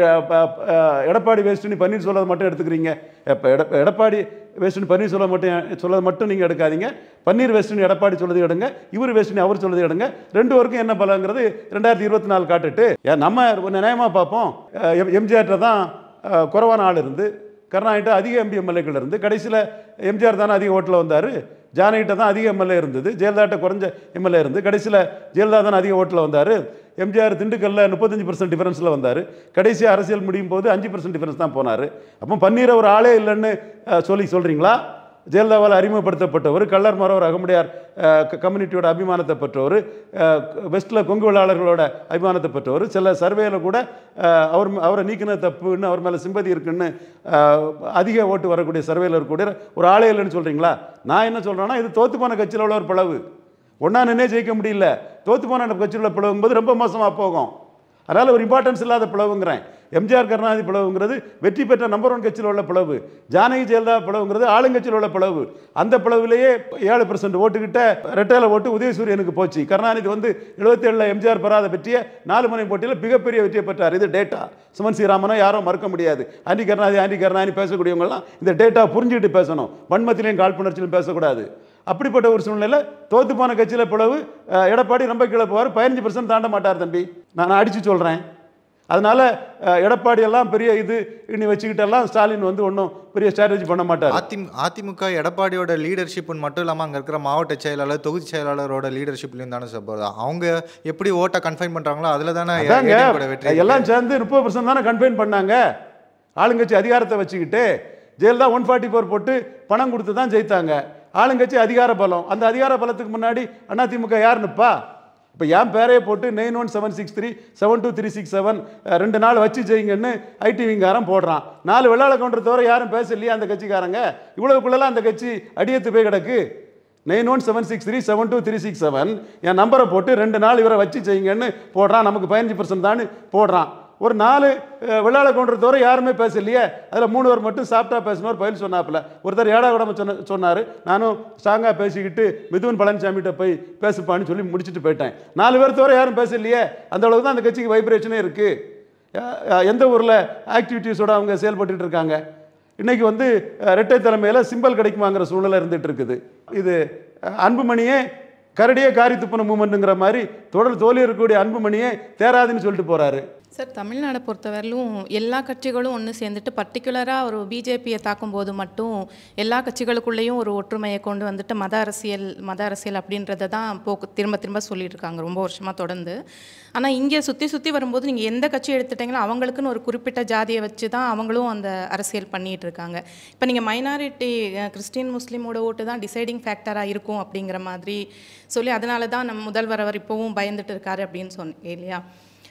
எடப்பாடி வேஸ்ட்டுன்னு பன்னீர் சொல்றது மட்டும் எடுத்துக்கிறீங்க இப்போ எட எடப்பாடி வேஸ்ட்டுன்னு பன்னீர் சொல்ல மட்டும் சொல்றது மட்டும் நீங்கள் எடுக்காதீங்க பன்னீர் வேஸ்ட்டுன்னு எடப்பாடி சொல்றது எடுங்க இவர் வேஸ்ட்டுன்னு அவர் சொல்றது எடுங்க ரெண்டு பேருக்கும் என்ன பலங்கிறது ரெண்டாயிரத்தி இருபத்தி நாலு காட்டுட்டு ஏன் நம்ம ஒரு நியாயமாக பார்ப்போம் எம்ஜிஆர்கிட்ட தான் அஹ், குறைவான ஆள் இருந்து கருணாகிட்ட அதிக எம்பி எம்எல்ஏக்கள் இருந்து கடைசியில் எம்ஜிஆர் தானே அதிக ஓட்டில் வந்தார் ஜானகிட்ட தான் அதிக எம்எல்ஏ இருந்தது ஜெயலலிதாட்ட குறைஞ்ச எம்எல்ஏ இருந்து கடைசியில் ஜெயலலிதா தான் அதிக ஓட்டில் வந்தார் எம்ஜிஆர் திண்டுக்கல்ல முப்பத்தஞ்சு பர்சன்ட் டிஃபரன்ஸில் வந்தார் கடைசியாக அரசியல் முடியும் போது அஞ்சு பர்சன்ட் டிஃபரன்ஸ் தான் போனார் அப்போ பன்னீரை ஒரு ஆளே இல்லைன்னு அஹ், சொல்லி சொல்கிறீங்களா ஜெயலலிதாவால் அறிமுகப்படுத்தப்பட்டவர் கள்ளர் மரவர் அகமுடையார் அஹ், க- கம்யூனிட்டியோட அபிமானத்தை பெற்றவர் வெஸ்ட்டில் கொங்கு வேளாளர்களோட அபிமானத்தை பெற்றவர் சில சர்வேயில் கூட அஹ், அவர் ம- அவரை நீக்கின தப்புன்னு அவர் மேலே சிம்பதி இருக்குன்னு அஹ், அதிக ஓட்டு வரக்கூடிய சர்வேல இருக்கக்கூடிய ஒரு ஆளே இல்லைன்னு சொல்கிறீங்களா நான் என்ன சொல்கிறேன்னா இது தோத்து போன கட்சியில் உள்ள ஒரு பிளவு ஒன்றா நின்னே ஜெயிக்க முடியல தோத்து போன கட்சியில் உள்ள பிளவுங்கும்போது ரொம்ப மோசமாக போகும் அதனால் ஒரு இம்பார்ட்டன்ஸ் இல்லாத பிளவுங்கிறேன் எம்ஜிஆர் கருணாநிதி பிளவுங்கிறது வெற்றி பெற்ற நம்பர் ஒன் கட்சியில் உள்ள பிளவு ஜானகி ஜெயலலிதா பிளவுங்கிறது ஆளுங்கட்சியில் உள்ள பிளவு அந்த பிளவுலேயே ஏழு பர்சன்ட் ஓட்டுக்கிட்ட ரெட்டையில ஓட்டு உதயசூரியனுக்கு போச்சு கருணாநிதி வந்து எழுபத்தேழில் எம்ஜிஆர் பெறாத வெற்றியை நாலு மணி போட்டியில் மிகப்பெரிய வெற்றியை பெற்றார் இது டேட்டா சுமன் ஸ்ரீராமனோ யாரும் மறுக்க முடியாது ஆண்டி கருணாநிதி ஆண்டி கருணாநிதி பேசக்கூடியவங்கலாம் இந்த டேட்டா புரிஞ்சுக்கிட்டு பேசணும் வன்மத்திலையும் காழ்ப்புணர்ச்சியிலும் பேசக்கூடாது அப்படிப்பட்ட ஒரு சூழ்நிலை தோத்து போன கட்சியில் பிளவு அஹ், எடப்பாடி ரொம்ப கீழே போவார் பதினஞ்சு பர்சன்ட் தாண்ட மாட்டார் தம்பி நான் அடித்து சொல்கிறேன் அதனால அஹ், எடப்பாடி எல்லாம் பெரிய இது இனி வச்சுக்கிட்டெல்லாம் ஸ்டாலின் வந்து ஒன்றும் பெரிய ஸ்ட்ராட்டஜி பண்ண மாட்டார் அதிமுக அதிமுக எடப்பாடியோட லீடர்ஷிப்னு மட்டும் இல்லாமல் அங்கே இருக்கிற மாவட்ட செயலாளர் தொகுதி செயலாளரோட லீடர்ஷிப்லையும் தானே சார் போகுது அவங்க எப்படி ஓட்டை கன்ஃபைன் பண்ணுறாங்களோ அதில் தானே அதாங்க ADM கூட வெற்றி இருக்கு. எல்லாம் சேர்ந்து முப்பது பர்சன்ட் தானே கன்ஃபைன் பண்ணாங்க ஆளுங்கட்சி அதிகாரத்தை வச்சுக்கிட்டு ஜெயலலிதா ஒன் ஃபார்ட்டி ஃபோர் போட்டு பணம் கொடுத்து தான் ஜெயித்தாங்க ஆளுங்கட்சி அதிகார பலம் அந்த அதிகார பலத்துக்கு முன்னாடி அதிமுக யார் நிற்பா இப்போ என் பேரையே போட்டு nine one seven six three seven two three six seven ரெண்டு நாள் வச்சு செய்யுங்கன்னு ஐடி விங்காரன் போடுறான் நாலு வெள்ளாள கவுண்டர் தவிர யாரும் பேசலையே அந்த கட்சிக்காரங்க இவ்வளவுக்குள்ளெல்லாம் அந்த கட்சி அடியத்து போய் கிடக்கு nine one seven six three seven two three six seven என் நம்பரை போட்டு ரெண்டு நாள் இவரை வச்சு செய்யுங்கன்னு போடுறான் நமக்கு பதினஞ்சு பர்சன்ட் தான் போடுறான் ஒரு நாலு அஹ், வெள்ளாள கவுண்டர் தவிர யாருமே பேசலையே அதில் மூணு பேர் மட்டும் சாப்பிட்டா பேசினவர் பதில் சொன்னாப்புல ஒருத்தர் ஏடா உடம்பு சொன்ன சொன்னார் நானும் ஸ்ட்ராங்காக பேசிக்கிட்டு மிதுவன் பழனிசாமிகிட்ட போய் பேசுப்பான்னு சொல்லி முடிச்சுட்டு போயிட்டேன் நாலு பேர் தவிர யாரும் பேசலையே அந்த அளவுக்கு தான் அந்த கட்சிக்கு வைப்ரேஷனே இருக்குது எந்த ஊரில் ஆக்டிவிட்டீஸோட அவங்க செயல்பட்டுட்டு இருக்காங்க இன்னைக்கு வந்து அஹ், இரட்டை தலைமையில் சிம்பல் கிடைக்குமாங்கிற சூழ்நிலை இருந்துட்டு இருக்குது இது அஹ், அன்புமணியே கரடியே காரி துப்புன மூமெண்ட்டுங்கிற மாதிரி தொடர் தோல்வி இருக்கக்கூடிய அன்புமணியே தேராதுன்னு சொல்லிட்டு போறாரு சார் தமிழ்நாடை பொறுத்தவரையிலும் எல்லா கட்சிகளும் ஒன்று சேர்ந்துட்டு பர்டிகுலராக ஒரு பிஜேபியை தாக்கும்போது மட்டும் எல்லா கட்சிகளுக்குள்ளேயும் ஒரு ஒற்றுமையை கொண்டு வந்துட்டு மத அரசியல் மத அரசியல் அப்படின்றத தான் போக்கு திரும்ப திரும்ப சொல்லிட்டு இருக்காங்க ரொம்ப வருஷமாக தொடர்ந்து ஆனால் இங்கே சுற்றி சுற்றி வரும்போது நீங்கள் எந்த கட்சி எடுத்துட்டிங்களோ அவங்களுக்குன்னு ஒரு குறிப்பிட்ட ஜாதியை வச்சு தான் அவங்களும் அந்த அரசியல் பண்ணிட்டு இருக்காங்க இப்போ நீங்கள் மைனாரிட்டி கிறிஸ்டின் முஸ்லீமோட ஓட்டு தான் டிசைடிங் ஃபேக்டராக இருக்கும் அப்படிங்கிற மாதிரி சொல்லி அதனால தான் நம்ம முதல்வர் அவர் இப்போவும் பயந்துட்டு இருக்காரு அப்படின்னு சொன்னீங்க இல்லையா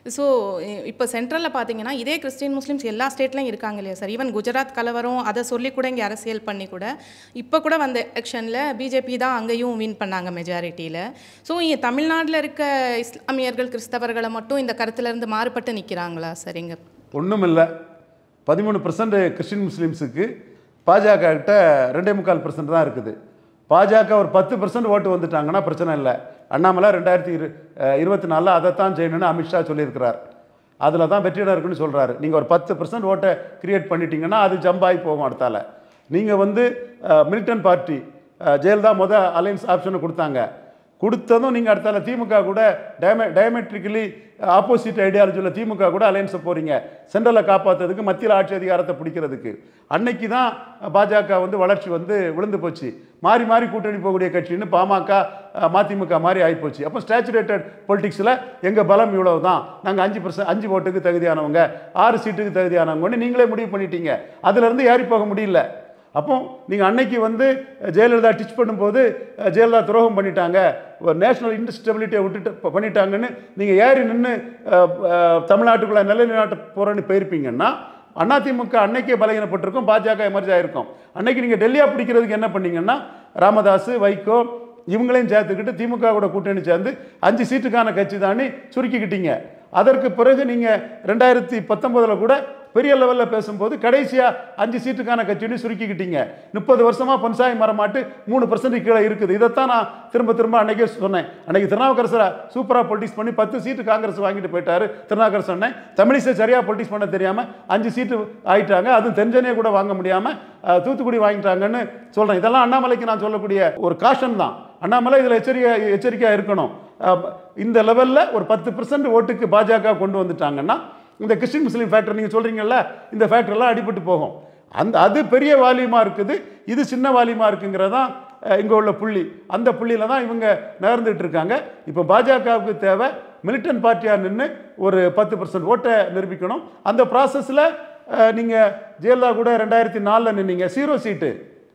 ஸோ இப்போ சென்ட்ரலில் பார்த்தீங்கன்னா இதே கிறிஸ்டின் முஸ்லீம்ஸ் எல்லா ஸ்டேட்லையும் இருக்காங்க இல்லையா சார் ஈவன் குஜராத் கலவரம் அதை சொல்லி கூட இங்கே அரசியல் பண்ணி கூட இப்போ கூட வந்த எலெக்ஷனில் பிஜேபி தான் அங்கேயும் வின் பண்ணாங்க மெஜாரிட்டியில் ஸோ இங்கே தமிழ்நாட்டில் இருக்க இஸ்லாமியர்கள் கிறிஸ்தவர்களை மட்டும் இந்த கருத்துலேருந்து மாறுபட்டு நிற்கிறாங்களா சார் இங்கே ஒன்றும் இல்லை பதிமூணு பர்சன்ட் கிறிஸ்டின் முஸ்லீம்ஸுக்கு பாஜக கிட்ட ரெண்டே முக்கால் பர்சன்ட் தான் இருக்குது பாஜக ஒரு பத்து பர்சன்ட் ஓட்டு வந்துட்டாங்கன்னா பிரச்சனை இல்லை அண்ணாமலை ரெண்டாயிரத்தி இரு அஹ் இருபத்தி நாலில் அதைத்தான் செய்யணும்னு அமித்ஷா சொல்லியிருக்கிறார் அதில் தான் வெற்றிடம் இருக்குன்னு சொல்கிறாரு நீங்கள் ஒரு பத்து பர்சன்ட் ஓட்டை கிரியேட் பண்ணிட்டீங்கன்னா அது ஜம்ப் ஆகி போகும் அடுத்தால நீங்கள் வந்து மிலிட்டன் பார்ட்டி ஜெயலலிதா முத அலையன்ஸ் ஆப்ஷனை கொடுத்தாங்க கொடுத்ததும் நீங்கள் அடுத்தால திமுக கூட டயமே டயமெட்ரிக்கலி ஆப்போசிட் ஐடியாலஜியில் திமுக கூட அலையன்ஸை போகிறீங்க சென்ட்ரலை காப்பாற்றுறதுக்கு மத்தியில் ஆட்சி அதிகாரத்தை பிடிக்கிறதுக்கு அன்னைக்கு தான் பாஜக வந்து வளர்ச்சி வந்து விழுந்து போச்சு மாறி மாறி கூட்டணி போகக்கூடிய கட்சின்னு பாமக அஹ், மதிமுக மாதிரி ஆகிப்போச்சு அப்போ ஸ்டாச்சுரேட்டட் பொலிட்டிக்ஸில் எங்கள் பலம் இவ்வளவு தான் நாங்கள் அஞ்சு பர்சன்ட் அஞ்சு ஓட்டுக்கு தகுதியானவங்க ஆறு சீட்டுக்கு தகுதியானவங்கன்னு நீங்களே முடிவு பண்ணிட்டீங்க அதுலேருந்து ஏறி போக முடியல அப்போ நீங்கள் அன்னைக்கு வந்து ஜெயலலிதா டிச் பண்ணும்போது அஹ், ஜெயலலிதா துரோகம் பண்ணிட்டாங்க ஒரு நேஷனல் இன்ஸ்டபிலிட்டியை விட்டுட்டு ப- பண்ணிட்டாங்கன்னு நீங்கள் ஏறி நின்று தமிழ்நாட்டுக்குள்ளே நிலைநாட்ட போகிறேன்னு போயிருப்பீங்கன்னா அதிமுக அன்னைக்கே பலகீனப்பட்டிருக்கும் பாஜக எமர்ஜ் ஆயிருக்கும் அன்னைக்கு நீங்கள் டெல்லியா பிடிக்கிறதுக்கு என்ன பண்ணீங்கன்னா ராமதாஸ் வைகோ இவங்களையும் சேர்த்துக்கிட்டு திமுக கூட கூட்டணி சேர்ந்து அஞ்சு சீட்டுக்கான கட்சி தானே சுருக்கிக்கிட்டீங்க அதற்கு பிறகு நீங்கள் ரெண்டாயிரத்தி பத்தொம்போதில் கூட பெரிய லெவலில் பேசும்போது கடைசியாக அஞ்சு சீட்டுக்கான கட்சின்னு சுருக்கிக்கிட்டீங்க முப்பது வருஷமாக பொன்சாய் மரமாட்டு மூணு பர்சன்ட் கீழே இருக்குது இதைத்தான் நான் திரும்ப திரும்ப அன்னைக்கே சொன்னேன் அன்னைக்கு திருநாவுக்கரசரை சூப்பராக பொலிட்டிக்ஸ் பண்ணி பத்து சீட்டு காங்கிரஸ் வாங்கிட்டு போயிட்டாரு திருநாவுக்கரசர் சொன்னேன் தமிழிசை சரியாக பொலிட்டிக்ஸ் பண்ண தெரியாமல் அஞ்சு சீட்டு ஆயிட்டாங்க அதுவும் தென்சென்னையை கூட வாங்க முடியாமல் தூத்துக்குடி வாங்கிட்டாங்கன்னு சொல்கிறேன் இதெல்லாம் அண்ணாமலைக்கு நான் சொல்லக்கூடிய ஒரு காஷன் தான் அண்ணாமலை இதில் எச்சரிக்கை எச்சரிக்கையாக இருக்கணும் அஹ் இந்த லெவலில் ஒரு பத்து பர்சன்ட் ஓட்டுக்கு பாஜக கொண்டு வந்துட்டாங்கன்னா இந்த கிறிஸ்டின் முஸ்லீம் ஃபேக்டர் நீங்கள் சொல்கிறீங்கல்ல இந்த ஃபேக்டர்லாம் அடிபட்டு போகும் அந்த அது பெரிய வால்யூமாக இருக்குது இது சின்ன வால்யூமாக இருக்குங்கிறதான் இங்கே உள்ள புள்ளி அந்த புள்ளியில் தான் இவங்க நகர்ந்துட்டு இருக்காங்க இப்போ பாஜகவுக்கு தேவை மிலிட்டன் பார்ட்டியாக நின்று ஒரு பத்து பர்சன்ட் ஓட்டை நிரூபிக்கணும் அந்த ப்ராசஸில் நீங்கள் ஜெயலலிதா கூட ரெண்டாயிரத்தி நாலில் நின்னீங்க ஜீரோ சீட்டு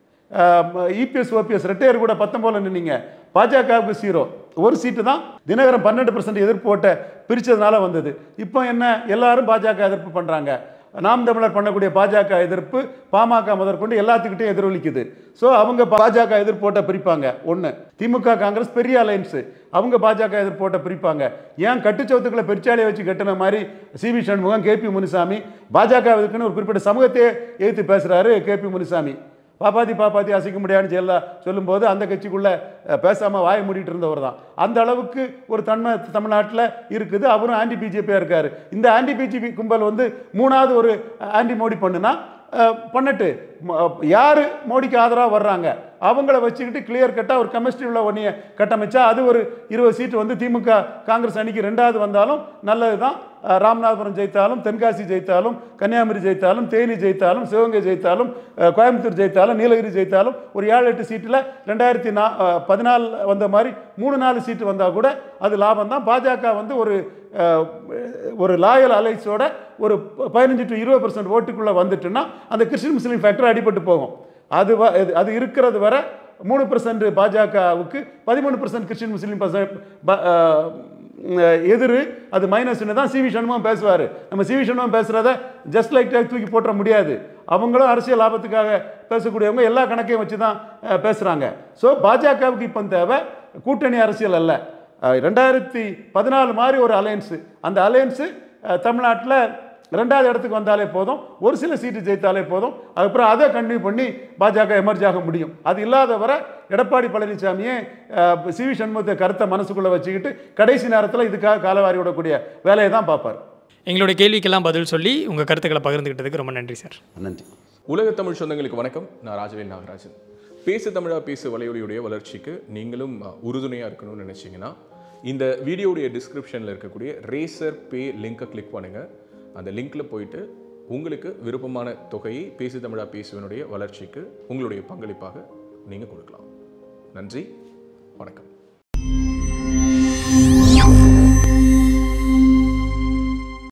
இபிஎஸ் ஓபிஎஸ் ரெட்டையர் கூட பத்தொம்போதில் நின்னீங்க பாஜகவுக்கு ஜீரோ ஒரு சீட்டு தான் தினகரன் பன்னெண்டு பர்சன்ட் எதிர்ப்பு ஓட்டை பிரித்ததுனால வந்தது இப்போ என்ன எல்லாரும் பாஜக எதிர்ப்பு பண்ணுறாங்க நாம் தமிழர் பண்ணக்கூடிய பாஜக எதிர்ப்பு பாமக முதற்கொண்டு எல்லாத்துக்கிட்டையும் எதிரொலிக்குது ஸோ அவங்க பாஜக எதிர்ப்போட்டை பிரிப்பாங்க ஒன்று திமுக காங்கிரஸ் பெரிய அலைன்ஸு அவங்க பாஜக எதிர்ப்போட்டை பிரிப்பாங்க ஏன் கட்டுச்சவத்துக்களை பெருச்சாலியை வச்சு கட்டின மாதிரி சிவி சண்முகம் கேபி முனுசாமி பாஜக எதிர்க்குன்னு ஒரு குறிப்பிட்ட சமூகத்தையே எதிர்த்து பேசுகிறாரு கேபி முனுசாமி பாப்பாத்தி பாப்பாத்தி அசைக்க முடியாதுன்னு ஜெயலலிதா சொல்லும்போது அந்த கட்சிக்குள்ளே பேசாமல் வாய மூடிட்டு இருந்தவர் தான் அந்த அளவுக்கு ஒரு தன்மை தமிழ்நாட்டில் இருக்குது அவரும் ஆன்டி பிஜேபியாக இருக்கார் இந்த ஆன்டி பிஜேபி கும்பல் வந்து மூணாவது ஒரு ஆன்டி மோடி பண்ணுனா அஹ், பண்ணட்டு யார் மோடிக்கு ஆதரவாக வர்றாங்க அவங்கள வச்சுக்கிட்டு கிளியர் கட்டாக ஒரு கெமிஸ்ட்ரி உள்ள ஒன்றைய கட்டமைச்சா அது ஒரு இருபது சீட்டு வந்து திமுக காங்கிரஸ் அணிக்கு ரெண்டாவது வந்தாலும் நல்லது தான் ராமநாதபுரம் ஜெயித்தாலும் தென்காசி ஜெயித்தாலும் கன்னியாகுமரி ஜெயித்தாலும் தேனி ஜெயித்தாலும் சிவகங்கை ஜெயித்தாலும் அஹ், கோயம்புத்தூர் ஜெயித்தாலும் நீலகிரி ஜெயித்தாலும் ஒரு ஏழு எட்டு சீட்டில் ரெண்டாயிரத்தி நா அஹ், பதினாலு வந்த மாதிரி மூணு நாலு சீட்டு வந்தால் கூட அது லாபம் தான் பாஜக வந்து ஒரு அஹ், ஒரு லாயல் அலைஸோட ஒரு ப- பதினஞ்சு டு இருபது பர்சன்ட் ஓட்டுக்குள்ளே வந்துட்டுன்னா அந்த கிறிஸ்டின் முஸ்லீம் ஃபேக்டர் அடிபட்டு போகும் அது வ- அது- அது இருக்கிறது வரை மூணு பர்சன்ட் பாஜகவுக்கு பதிமூணு பர்சன்ட் கிறிஸ்டின் முஸ்லீம் பர்சன்ட் எதிர் அது மைனஸ்னு தான் சிவி சண்முகம் பேசுவார் நம்ம சிவி சண்முகம் பேசுகிறத ஜஸ்ட் லைக் டேக் தூக்கி போட்டுற முடியாது அவங்களும் அரசியல் லாபத்துக்காக பேசக்கூடியவங்க எல்லா கணக்கையும் வச்சு தான் பேசுகிறாங்க ஸோ பாஜகவுக்கு இப்போ தேவை கூட்டணி அரசியல் அல்ல அஹ், ரெண்டாயிரத்தி பதினாலு மாதிரி ஒரு அலையன்ஸு அந்த அலையன்ஸு தமிழ்நாட்டில் ரெண்டாவது இடத்துக்கு வந்தாலே போதும் ஒரு சில சீட்டு ஜெயித்தாலே போதும் அதுக்கப்புறம் அதை கண்டினியூ பண்ணி பாஜக எமர்ஜ் ஆக முடியும் அது இல்லாத வரை எடப்பாடி பழனிசாமியே அஹ், சி வி சண்முகத்தை கருத்தை மனசுக்குள்ளே வச்சுக்கிட்டு கடைசி நேரத்தில் இதுக்காக காலவாரி விடக்கூடிய வேலையை தான் பார்ப்பார் எங்களுடைய கேள்விக்கெல்லாம் பதில் சொல்லி உங்கள் கருத்துக்களை பகிர்ந்துக்கிட்டதுக்கு ரொம்ப நன்றி சார் நன்றி உலக தமிழ் சொந்தங்களுக்கு வணக்கம் நான் ராஜவேல் நாகராஜன் பேசு தமிழா பேசு வலையொலியுடைய வளர்ச்சிக்கு நீங்களும் உறுதுணையாக இருக்கணும்னு நினச்சிங்கன்னா இந்த வீடியோடைய டிஸ்கிரிப்ஷனில் இருக்கக்கூடிய ரேசர் பே லிங்கை கிளிக் பண்ணுங்கள் அந்த லிங்க்கில் போயிட்டு உங்களுக்கு விருப்பமான தொகையை பேசு தமிழா பேசுவனுடைய வளர்ச்சிக்கு உங்களுடைய பங்களிப்பாக நீங்கள் கொடுக்கலாம் நன்றி வணக்கம்